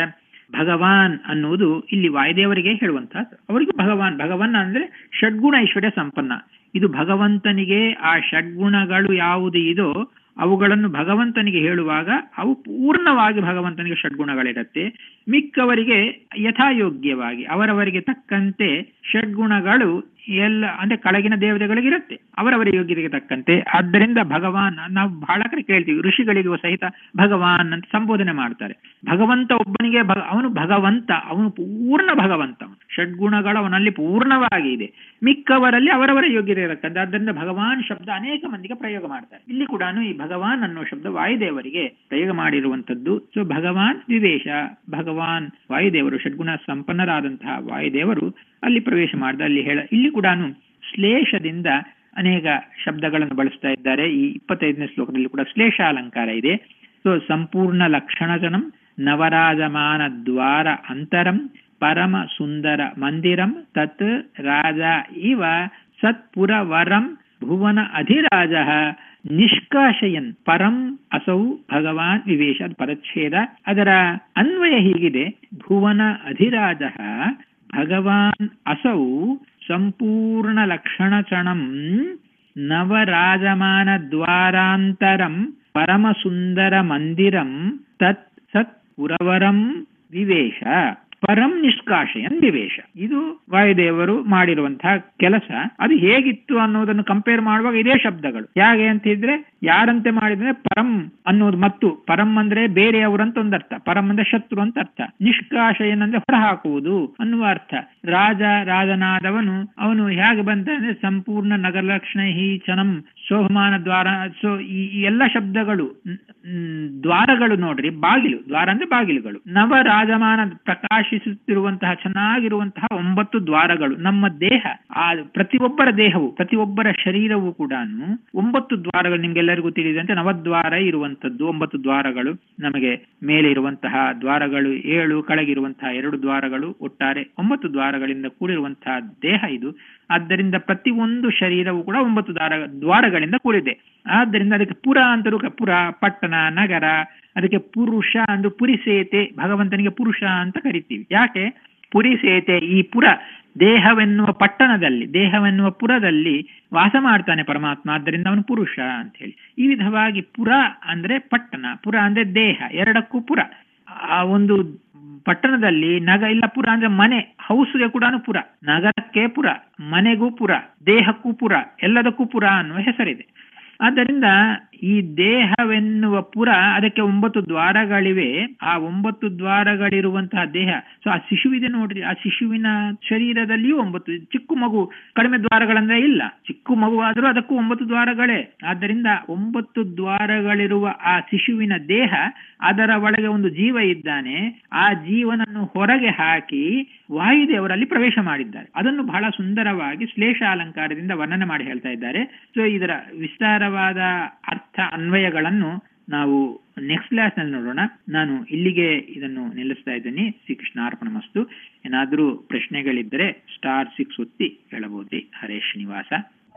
ಭಗವಾನ್ ಅನ್ನುವುದು ಇಲ್ಲಿ ವಾಯುದೇವರಿಗೆ ಹೇಳುವಂತಹ ಅವರಿಗೂ ಭಗವಾನ್ ಭಗವಾನ್ ಅಂದ್ರೆ ಷಡ್ಗುಣ ಐಶ್ವರ್ಯ ಸಂಪನ್ನ ಇದು ಭಗವಂತನಿಗೆ ಆ ಷಡ್ಗುಣಗಳು ಯಾವುದು ಇದೋ ಅವುಗಳನ್ನು ಭಗವಂತನಿಗೆ ಹೇಳುವಾಗ ಅವು ಪೂರ್ಣವಾಗಿ ಭಗವಂತನಿಗೆ ಷಡ್ಗುಣಗಳಿರುತ್ತೆ ಮಿಕ್ಕವರಿಗೆ ಯಥಾಯೋಗ್ಯವಾಗಿ ಅವರವರಿಗೆ ತಕ್ಕಂತೆ ಷಡ್ಗುಣಗಳು ಎಲ್ಲ ಅಂದ್ರೆ ಕೆಳಗಿನ ದೇವತೆಗಳಿಗಿರುತ್ತೆ ಅವರವರ ಯೋಗ್ಯತೆಗೆ ತಕ್ಕಂತೆ ಆದ್ದರಿಂದ ಭಗವಾನ್ ನಾವು ಬಹಳ ಕಡೆ ಕೇಳ್ತೀವಿ ಋಷಿಗಳಿಗೂ ಸಹಿತ ಭಗವಾನ್ ಅಂತ ಸಂಬೋಧನೆ ಮಾಡ್ತಾರೆ ಭಗವಂತ ಒಬ್ಬನಿಗೆ ಅವನು ಭಗವಂತ ಅವನು ಪೂರ್ಣ ಭಗವಂತ ಷಡ್ಗುಣಗಳು ಅವನಲ್ಲಿ ಪೂರ್ಣವಾಗಿ ಇದೆ ಮಿಕ್ಕವರಲ್ಲಿ ಅವರವರ ಯೋಗ್ಯತೆ ಇರತಕ್ಕಂಥ ಆದ್ದರಿಂದ ಭಗವಾನ್ ಶಬ್ದ ಅನೇಕ ಮಂದಿಗೆ ಪ್ರಯೋಗ ಮಾಡ್ತಾರೆ ಇಲ್ಲಿ ಕೂಡ ಈ ಭಗವಾನ್ ಅನ್ನೋ ಶಬ್ದ ವಾಯುದೇವರಿಗೆ ಪ್ರಯೋಗ ಮಾಡಿರುವಂತದ್ದು ಸೊ ಭಗವಾನ್ ವಿವೇಶ ಭಗವಾನ್ ವಾಯುದೇವರು ಷಡ್ಗುಣ ಸಂಪನ್ನರಾದಂತಹ ವಾಯುದೇವರು ಅಲ್ಲಿ ಪ್ರವೇಶ ಮಾಡಿದ ಅಲ್ಲಿ ಹೇಳ ಇಲ್ಲಿ ಕೂಡ ಶ್ಲೇಷದಿಂದ ಅನೇಕ ಶಬ್ದಗಳನ್ನು ಬಳಸ್ತಾ ಇದ್ದಾರೆ ಈ ಇಪ್ಪತ್ತೈದನೇ ಶ್ಲೋಕದಲ್ಲಿ ಕೂಡ ಶ್ಲೇಷ ಅಲಂಕಾರ ಇದೆ ಸೊ ಸಂಪೂರ್ಣ ಲಕ್ಷಣಜನಂ ನವರಾಜಮಾನ ದ್ವಾರ ಅಂತರಂ ಪರಮ ಸುಂದರ ಮಂದಿರಂ ತತ್ ರಾಜ ಇವ ಸತ್ಪುರವರಂ ಭುವನ ಅಧಿರಾಜ ನಿಷ್ಕಾಶಯನ್ ಪರಂ ಅಸೌ ಭಗವಾನ್ ವಿವೇಶ ಪದಚ್ಛೇದ ಅದರ ಅನ್ವಯ ಹೀಗಿದೆ ಭುವನ ಅಧಿರಾಜ ಭಗವಾನ್ ಅಸೌ ಸಂಪೂರ್ಣ ಲಕ್ಷಣಚಣಂ ನವರಾಜಮಾನ ದ್ವಾರಾಂತರಂ ಪರಮ ಸುಂದರ ಮಂದಿರಂ ತತ್ ಸತ್ ಪುರವರಂ ವಿವೇಶ ಪರಂ ನಿಷ್ಕಾಶಯನ್ ವಿವೇಶ ಇದು ವಾಯುದೇವರು ಮಾಡಿರುವಂತಹ ಕೆಲಸ ಅದು ಹೇಗಿತ್ತು ಅನ್ನೋದನ್ನು ಕಂಪೇರ್ ಮಾಡುವಾಗ ಇದೇ ಶಬ್ದಗಳು ಹೇಗೆ ಅಂತ ಇದ್ರೆ ಯಾರಂತೆ ಮಾಡಿದ್ರೆ ಪರಂ ಅನ್ನೋದು ಮತ್ತು ಪರಂ ಅಂದ್ರೆ ಬೇರೆಯವರಂತ ಒಂದರ್ಥ ಪರಂ ಅಂದ್ರೆ ಶತ್ರು ಅಂತ ಅರ್ಥ ನಿಷ್ಕಾಶಯನ್ ಅಂದ್ರೆ ಹೊರಹಾಕುವುದು ಅನ್ನುವ ಅರ್ಥ ರಾಜ ರಾಜನಾದವನು ಅವನು ಹೇಗೆ ಬಂದ ಅಂದ್ರೆ ಸಂಪೂರ್ಣ ನಗರ ಲಕ್ಷಣ ಹಿ ಚನಂ ಶೋಭಮಾನ ದ್ವಾರ ಸೊ ಈ ಎಲ್ಲ ಶಬ್ದಗಳು ದ್ವಾರಗಳು ನೋಡ್ರಿ ಬಾಗಿಲು ದ್ವಾರ ಅಂದ್ರೆ ಬಾಗಿಲುಗಳು ನವ ರಾಜಮಾನ ಪ್ರಕಾಶಿಸುತ್ತಿರುವಂತಹ ಚೆನ್ನಾಗಿರುವಂತಹ ಒಂಬತ್ತು ದ್ವಾರಗಳು ನಮ್ಮ ದೇಹ ಆ ಪ್ರತಿಯೊಬ್ಬರ ದೇಹವು ಪ್ರತಿಯೊಬ್ಬರ ಶರೀರವು ಕೂಡ ಒಂಬತ್ತು ದ್ವಾರಗಳು ನಿಮ್ಗೆಲ್ಲರಿಗೂ ತಿಳಿದಂತೆ ನವದ್ವಾರ ಇರುವಂತದ್ದು ಒಂಬತ್ತು ದ್ವಾರಗಳು ನಮಗೆ ಮೇಲೆ ಇರುವಂತಹ ದ್ವಾರಗಳು ಏಳು ಕೆಳಗಿರುವಂತಹ ಎರಡು ದ್ವಾರಗಳು ಒಟ್ಟಾರೆ ಒಂಬತ್ತು ದ್ವಾರಗಳಿಂದ ಕೂಡಿರುವಂತಹ ದೇಹ ಇದು ಆದ್ದರಿಂದ ಪ್ರತಿಯೊಂದು ಶರೀರವು ಕೂಡ ಒಂಬತ್ತು ದ್ವಾರ ದ್ವಾರಗಳಿಂದ ಕೂಡಿದೆ ಆದ್ದರಿಂದ ಅದಕ್ಕೆ ಪುರ ಅಂತರೂ ಪುರ ಪಟ್ಟಣ ನಗರ ಅದಕ್ಕೆ ಪುರುಷ ಅಂದ್ರೆ ಪುರಿಸೇತೆ ಭಗವಂತನಿಗೆ ಪುರುಷ ಅಂತ ಕರಿತೀವಿ ಯಾಕೆ ಪುರಿಸೇತೆ ಈ ಪುರ ದೇಹವೆನ್ನುವ ಪಟ್ಟಣದಲ್ಲಿ ದೇಹವೆನ್ನುವ ಪುರದಲ್ಲಿ ವಾಸ ಮಾಡ್ತಾನೆ ಪರಮಾತ್ಮ ಆದ್ದರಿಂದ ಅವನು ಪುರುಷ ಅಂತ ಹೇಳಿ ಈ ವಿಧವಾಗಿ ಪುರ ಅಂದ್ರೆ ಪಟ್ಟಣ ಪುರ ಅಂದ್ರೆ ದೇಹ ಎರಡಕ್ಕೂ ಪುರ ಆ ಒಂದು ಪಟ್ಟಣದಲ್ಲಿ ನಗ ಇಲ್ಲ ಪುರ ಅಂದ್ರೆ ಮನೆ ಹೌಸ್ಗೆ ಕೂಡ ಪುರ ನಗರಕ್ಕೆ ಪುರ ಮನೆಗೂ ಪುರ ದೇಹಕ್ಕೂ ಪುರ ಎಲ್ಲದಕ್ಕೂ ಪುರ ಅನ್ನುವ ಹೆಸರಿದೆ ಆದ್ದರಿಂದ ಈ ದೇಹವೆನ್ನುವ ಪುರ ಅದಕ್ಕೆ ಒಂಬತ್ತು ದ್ವಾರಗಳಿವೆ ಆ ಒಂಬತ್ತು ದ್ವಾರಗಳಿರುವಂತಹ ದೇಹ ಸೊ ಆ ಶಿಶುವಿದೆ ನೋಡ್ರಿ ಆ ಶಿಶುವಿನ ಶರೀರದಲ್ಲಿಯೂ ಒಂಬತ್ತು ಚಿಕ್ಕ ಮಗು ಕಡಿಮೆ ದ್ವಾರಗಳಂದ್ರೆ ಇಲ್ಲ ಚಿಕ್ಕ ಮಗು ಆದ್ರೂ ಅದಕ್ಕೂ ಒಂಬತ್ತು ದ್ವಾರಗಳೇ ಆದ್ದರಿಂದ ಒಂಬತ್ತು ದ್ವಾರಗಳಿರುವ ಆ ಶಿಶುವಿನ ದೇಹ ಅದರ ಒಳಗೆ ಒಂದು ಜೀವ ಇದ್ದಾನೆ ಆ ಜೀವನನ್ನು ಹೊರಗೆ ಹಾಕಿ ವಾಯುದೇವರಲ್ಲಿ ಪ್ರವೇಶ ಮಾಡಿದ್ದಾರೆ ಅದನ್ನು ಬಹಳ ಸುಂದರವಾಗಿ ಶ್ಲೇಷ ಅಲಂಕಾರದಿಂದ ವರ್ಣನೆ ಮಾಡಿ ಹೇಳ್ತಾ ಇದ್ದಾರೆ ಸೊ ಇದರ ವಿಸ್ತಾರವಾದ ಅರ್ಥ ಅನ್ವಯಗಳನ್ನು ನಾವು ನೆಕ್ಸ್ಟ್ ಕ್ಲಾಸ್ ನಲ್ಲಿ ನೋಡೋಣ ನಾನು ಇಲ್ಲಿಗೆ ಇದನ್ನು ನಿಲ್ಲಿಸ್ತಾ ಇದ್ದೀನಿ ಶ್ರೀಕೃಷ್ಣ ಅರ್ಪಣ ಮಸ್ತು ಏನಾದರೂ ಪ್ರಶ್ನೆಗಳಿದ್ದರೆ ಸ್ಟಾರ್ ಸಿಕ್ಸ್ ಒತ್ತಿ ಹೇಳಬಹುದು ಹರೇ ಶ್ರೀನಿವಾಸ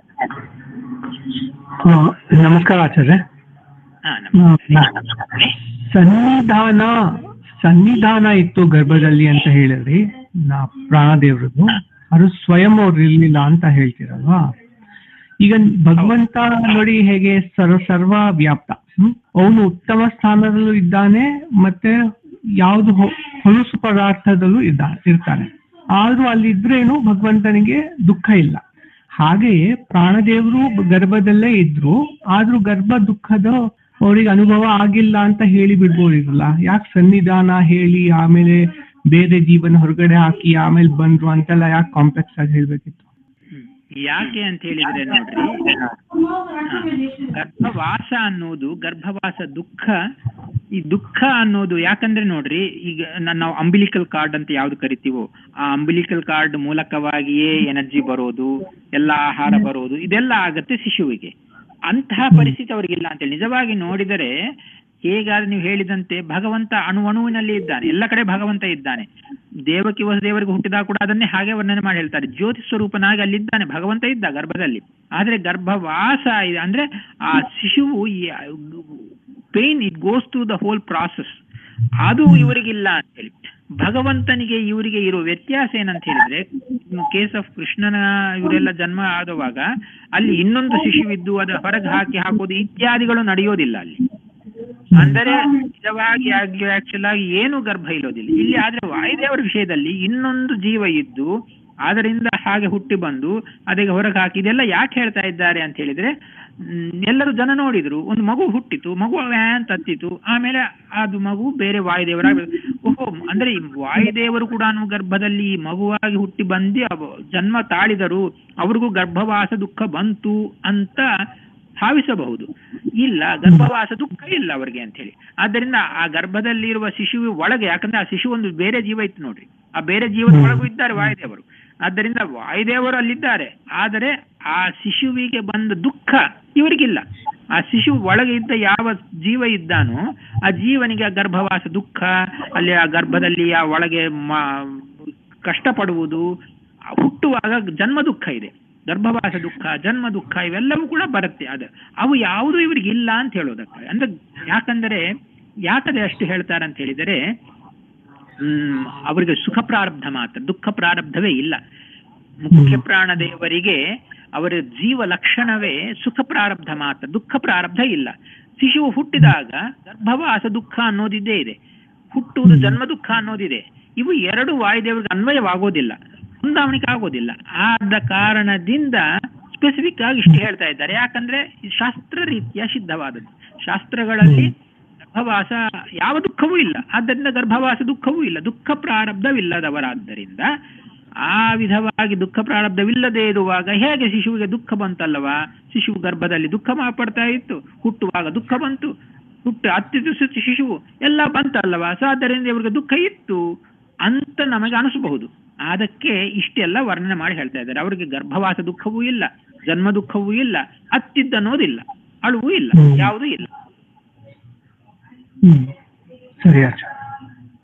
ಆ, ನಮಸ್ಕಾರ ಆಚಾರ್ಯ ಹಾ ಆ, ನಮಸ್ತೆ ಸನ್ನಿಧಾನ ಸನ್ನಿಧಾನ ಇತ್ತು ಗರ್ಭದಲ್ಲಿ ಅಂತ ಹೇಳಿದ್ರಿ ನಾ ಪ್ರಾಣದೇವ್ರದ್ದು ಅದು ಸ್ವಯಂ ಅವ್ರು ಇರ್ಲಿಲ್ಲ ಅಂತ ಹೇಳ್ತೀರಲ್ವಾ ಈಗ ಭಗವಂತ ನೋಡಿ ಹೇಗೆ ಸರ್ವ ಸರ್ವ ವ್ಯಾಪ್ತ ಅವನು ಉತ್ತಮ ಸ್ಥಾನದಲ್ಲೂ ಇದ್ದಾನೆ ಮತ್ತೆ ಯಾವುದು ಹೊ- ಹೊಲಸು ಪದಾರ್ಥದಲ್ಲೂ ಇದ್ದ ಇರ್ತಾನೆ ಆದ್ರೂ ಅಲ್ಲಿದ್ರೇನು ಭಗವಂತನಿಗೆ ದುಃಖ ಇಲ್ಲ ಹಾಗೆಯೇ ಪ್ರಾಣದೇವರು ಗರ್ಭದಲ್ಲೇ ಇದ್ರು ಆದ್ರೂ ಗರ್ಭ ದುಃಖದ ಅವ್ರಿಗೆ ಅನುಭವ ಆಗಿಲ್ಲ ಅಂತ ಹೇಳಿ ಬಿಡ್ಬೋದಿರಲ್ಲ ಯಾಕೆ ಸನ್ನಿಧಾನ ಹೇಳಿ ಆಮೇಲೆ ಬೇರೆ ಜೀವನ ಹೊರಗಡೆ ಹಾಕಿ ಆಮೇಲೆ ಬಂದ್ರು ಅಂತೆಲ್ಲ ಯಾಕೆ ಕಾಂಪ್ಲೆಕ್ಸ್ ಆಗಿ ಹೇಳ್ಬೇಕಿತ್ತು ಹ್ಮ್. ಯಾಕೆ ಅಂತ ಹೇಳಿದ್ರೆ ನೋಡ್ರಿ ಹಾ. ಗರ್ಭವಾಸ ಅನ್ನೋದು ಗರ್ಭವಾಸ ದುಃಖ ಈ ದುಃಖ ಅನ್ನೋದು ಯಾಕಂದ್ರೆ ನೋಡ್ರಿ ಈಗ ನ- ನಾವು ಅಂಬಿಲಿಕಲ್ ಕಾರ್ಡ್ ಅಂತ ಯಾವ್ದು ಕರಿತೀವೋ ಆ ಅಂಬಿಲಿಕಲ್ ಕಾರ್ಡ್ ಮೂಲಕವಾಗಿಯೇ ಎನರ್ಜಿ ಬರೋದು ಎಲ್ಲ ಆಹಾರ ಬರೋದು ಇದೆಲ್ಲ ಆಗತ್ತೆ ಶಿಶುವಿಗೆ ಅಂತಹ ಪರಿಸ್ಥಿತಿ ಅವ್ರಿಗಿಲ್ಲ ಅಂತೇಳಿ ನಿಜವಾಗಿ ನೋಡಿದರೆ ಹೇಗಾದ್ರೆ ನೀವು ಹೇಳಿದಂತೆ ಭಗವಂತ ಅಣು ಅಣುವಿನಲ್ಲಿ ಇದ್ದಾನೆ ಎಲ್ಲ ಕಡೆ ಭಗವಂತ ಇದ್ದಾನೆ ದೇವಕಿ ವಸುದೇವರಿಗೆ ಹುಟ್ಟಿದಾಗ ಕೂಡ ಅದನ್ನೇ ಹಾಗೆ ವರ್ಣನೆ ಮಾಡಿ ಹೇಳ್ತಾರೆ ಜ್ಯೋತಿ ಸ್ವರೂಪನಾಗಿ ಅಲ್ಲಿದ್ದಾನೆ ಭಗವಂತ ಇದ್ದ ಗರ್ಭದಲ್ಲಿ ಆದ್ರೆ ಗರ್ಭವಾಸ ಇದೆ ಅಂದ್ರೆ ಆ ಶಿಶುವು pain it goes to the whole process ಅದು ಇವರಿಗಿಲ್ಲ ಅಂತ ಹೇಳಿ ಭಗವಂತನಿಗೆ ಇವರಿಗೆ ಇರೋ ವ್ಯತ್ಯಾಸ ಏನಂತ ಹೇಳಿದ್ರೆ ಕೇಸ್ ಆಫ್ ಕೃಷ್ಣನ ಇವರೆಲ್ಲ ಜನ್ಮ ಆಗುವಾಗ ಅಲ್ಲಿ ಇನ್ನೊಂದು ಶಿಶುವಿದ್ದು ಅದ ಹೊರಗೆ ಹಾಕಿ ಹಾಕೋದು ಇತ್ಯಾದಿಗಳು ನಡೆಯೋದಿಲ್ಲ ಅಲ್ಲಿ ಅಂದರೆ ನಿಜವಾಗಿ ಆಕ್ಚುಲ್ ಆಗಿ ಏನು ಗರ್ಭ ಇರೋದಿಲ್ಲ ಇಲ್ಲಿ ಆದ್ರೆ ವಾಯುದೇವರ ವಿಷಯದಲ್ಲಿ ಇನ್ನೊಂದು ಜೀವ ಇದ್ದು ಅದರಿಂದ ಹಾಗೆ ಹುಟ್ಟಿ ಬಂದು ಅದಕ್ಕೆ ಹೊರಗೆ ಹಾಕಿ ಇದೆಲ್ಲ ಯಾಕೆ ಹೇಳ್ತಾ ಇದ್ದಾರೆ ಅಂತ ಹೇಳಿದ್ರೆ ಮ್, ಎಲ್ಲರೂ ಜನ ನೋಡಿದ್ರು ಒಂದು ಮಗು ಹುಟ್ಟಿತು ಮಗು ವ್ಯಾ ಅಂತ ಹತ್ತಿತು ಆಮೇಲೆ ಅದು ಮಗು ಬೇರೆ ವಾಯುದೇವರ ಓಹೋ ಅಂದ್ರೆ ಈ ವಾಯುದೇವರು ಕೂಡ ಗರ್ಭದಲ್ಲಿ ಈ ಮಗುವಾಗಿ ಹುಟ್ಟಿ ಬಂದು ಅವ- ಜನ್ಮ ತಾಳಿದರು ಅವ್ರಿಗೂ ಗರ್ಭವಾಸ ದುಃಖ ಬಂತು ಅಂತ ಭಾವಿಸಬಹುದು ಇಲ್ಲ ಗರ್ಭವಾಸ ದುಃಖ ಇಲ್ಲ ಅವರಿಗೆ ಅಂತ ಹೇಳಿ ಆದ್ದರಿಂದ ಆ ಗರ್ಭದಲ್ಲಿರುವ ಶಿಶುವು ಒಳಗೆ ಯಾಕಂದ್ರೆ ಆ ಶಿಶು ಒಂದು ಬೇರೆ ಜೀವ ಇತ್ತು ನೋಡ್ರಿ ಆ ಬೇರೆ ಜೀವದ ಒಳಗೂ ಇದ್ದಾರೆ ವಾಯುದೇವರು ಆದ್ದರಿಂದ ವಾಯುದೇವರು ಅಲ್ಲಿದ್ದಾರೆ ಆದರೆ ಆ ಶಿಶುವಿಗೆ ಬಂದ ದುಃಖ ಇವರಿಗಿಲ್ಲ ಆ ಶಿಶು ಒಳಗೆ ಇದ್ದ ಯಾವ ಜೀವ ಇದ್ದಾನೋ ಆ ಜೀವನಿಗೆ ಆ ಗರ್ಭವಾಸ ದುಃಖ ಅಲ್ಲಿ ಆ ಗರ್ಭದಲ್ಲಿ ಆ ಒಳಗೆ ಮ- ಕಷ್ಟಪಡುವುದು ಆ ಹುಟ್ಟುವಾಗ ಜನ್ಮ ದುಃಖ ಇದೆ ಗರ್ಭವಾಸ ದುಃಖ ಜನ್ಮ ದುಃಖ ಇವೆಲ್ಲವೂ ಕೂಡ ಬರುತ್ತೆ ಅದು ಅವು ಯಾವುದು ಇವರಿಗೆ ಇಲ್ಲ ಅಂತ ಹೇಳೋದಕ್ಕೆ ಅಂದ್ರೆ ಯಾಕಂದರೆ ಯಾಕದೆ ಅಷ್ಟು ಹೇಳ್ತಾರೆ ಅಂತ ಹೇಳಿದರೆ ಹ್ಮ್ ಅವರಿಗೆ ಸುಖ ಪ್ರಾರಬ್ಧ ಮಾತ್ರ ದುಃಖ ಪ್ರಾರಬ್ಧವೇ ಇಲ್ಲ ಮುಖ್ಯ ಪ್ರಾಣದೇವರಿಗೆ ಅವರ ಜೀವ ಲಕ್ಷಣವೇ ಸುಖ ಪ್ರಾರಬ್ಧ ಮಾತ್ರ ದುಃಖ ಪ್ರಾರಬ್ಧ ಇಲ್ಲ ಶಿಶುವು ಹುಟ್ಟಿದಾಗ ಗರ್ಭವಾಸ ದುಃಖ ಅನ್ನೋದಿದ್ದೇ ಇದೆ ಹುಟ್ಟುವುದು ಜನ್ಮ ದುಃಖ ಅನ್ನೋದಿದೆ ಇವು ಎರಡು ವಾಯುದೇವರಿಗೆ ಅನ್ವಯವಾಗೋದಿಲ್ಲ ಹೊಂದಾವಣಿಕೆ ಆಗೋದಿಲ್ಲ ಆದ ಕಾರಣದಿಂದ ಸ್ಪೆಸಿಫಿಕ್ ಆಗಿ ಇಷ್ಟು ಹೇಳ್ತಾ ಇದ್ದಾರೆ ಯಾಕಂದ್ರೆ ಇದು ಶಾಸ್ತ್ರ ರೀತಿಯ ಸಿದ್ಧವಾದದ್ದು ಶಾಸ್ತ್ರಗಳಲ್ಲಿ ಗರ್ಭವಾಸ ಯಾವ ದುಃಖವೂ ಇಲ್ಲ ಆದ್ದರಿಂದ ಗರ್ಭವಾಸ ದುಃಖವೂ ಇಲ್ಲ ದುಃಖ ಪ್ರಾರಬ್ಧವಿಲ್ಲದವರಾದ್ದರಿಂದ ಆ ವಿಧವಾಗಿ ದುಃಖ ಪ್ರಾರಬ್ಧವಿಲ್ಲದೆ ಇರುವಾಗ ಹೇಗೆ ಶಿಶುವಿಗೆ ದುಃಖ ಬಂತಲ್ಲವಾ ಶಿಶು ಗರ್ಭದಲ್ಲಿ ದುಃಖ ಪಡ್ತಾ ಇತ್ತು ಹುಟ್ಟುವಾಗ ದುಃಖ ಬಂತು ಹುಟ್ಟು ಹತ್ತಿದ್ದು ಸುತ್ತು ಶಿಶುವು ಎಲ್ಲ ಬಂತಲ್ಲವಾ ಸೊ ಆದ್ದರಿಂದ ಇವ್ರಿಗೆ ದುಃಖ ಇತ್ತು ಅಂತ ನಮಗೆ ಅನಿಸಬಹುದು ಅದಕ್ಕೆ ಇಷ್ಟೆಲ್ಲ ವರ್ಣನೆ ಮಾಡಿ ಹೇಳ್ತಾ ಇದ್ದಾರೆ ಅವರಿಗೆ ಗರ್ಭವಾಸ ದುಃಖವೂ ಇಲ್ಲ ಜನ್ಮ ದುಃಖವೂ ಇಲ್ಲ ಅತ್ತಿದ್ದನ್ನೋದಿಲ್ಲ ಅಳುವೂ ಇಲ್ಲ ಹ್ಮ್. ಯಾವುದೂ ಇಲ್ಲ ಹ್ಮ್ ಸರಿ ಆಚಾರ್ಯ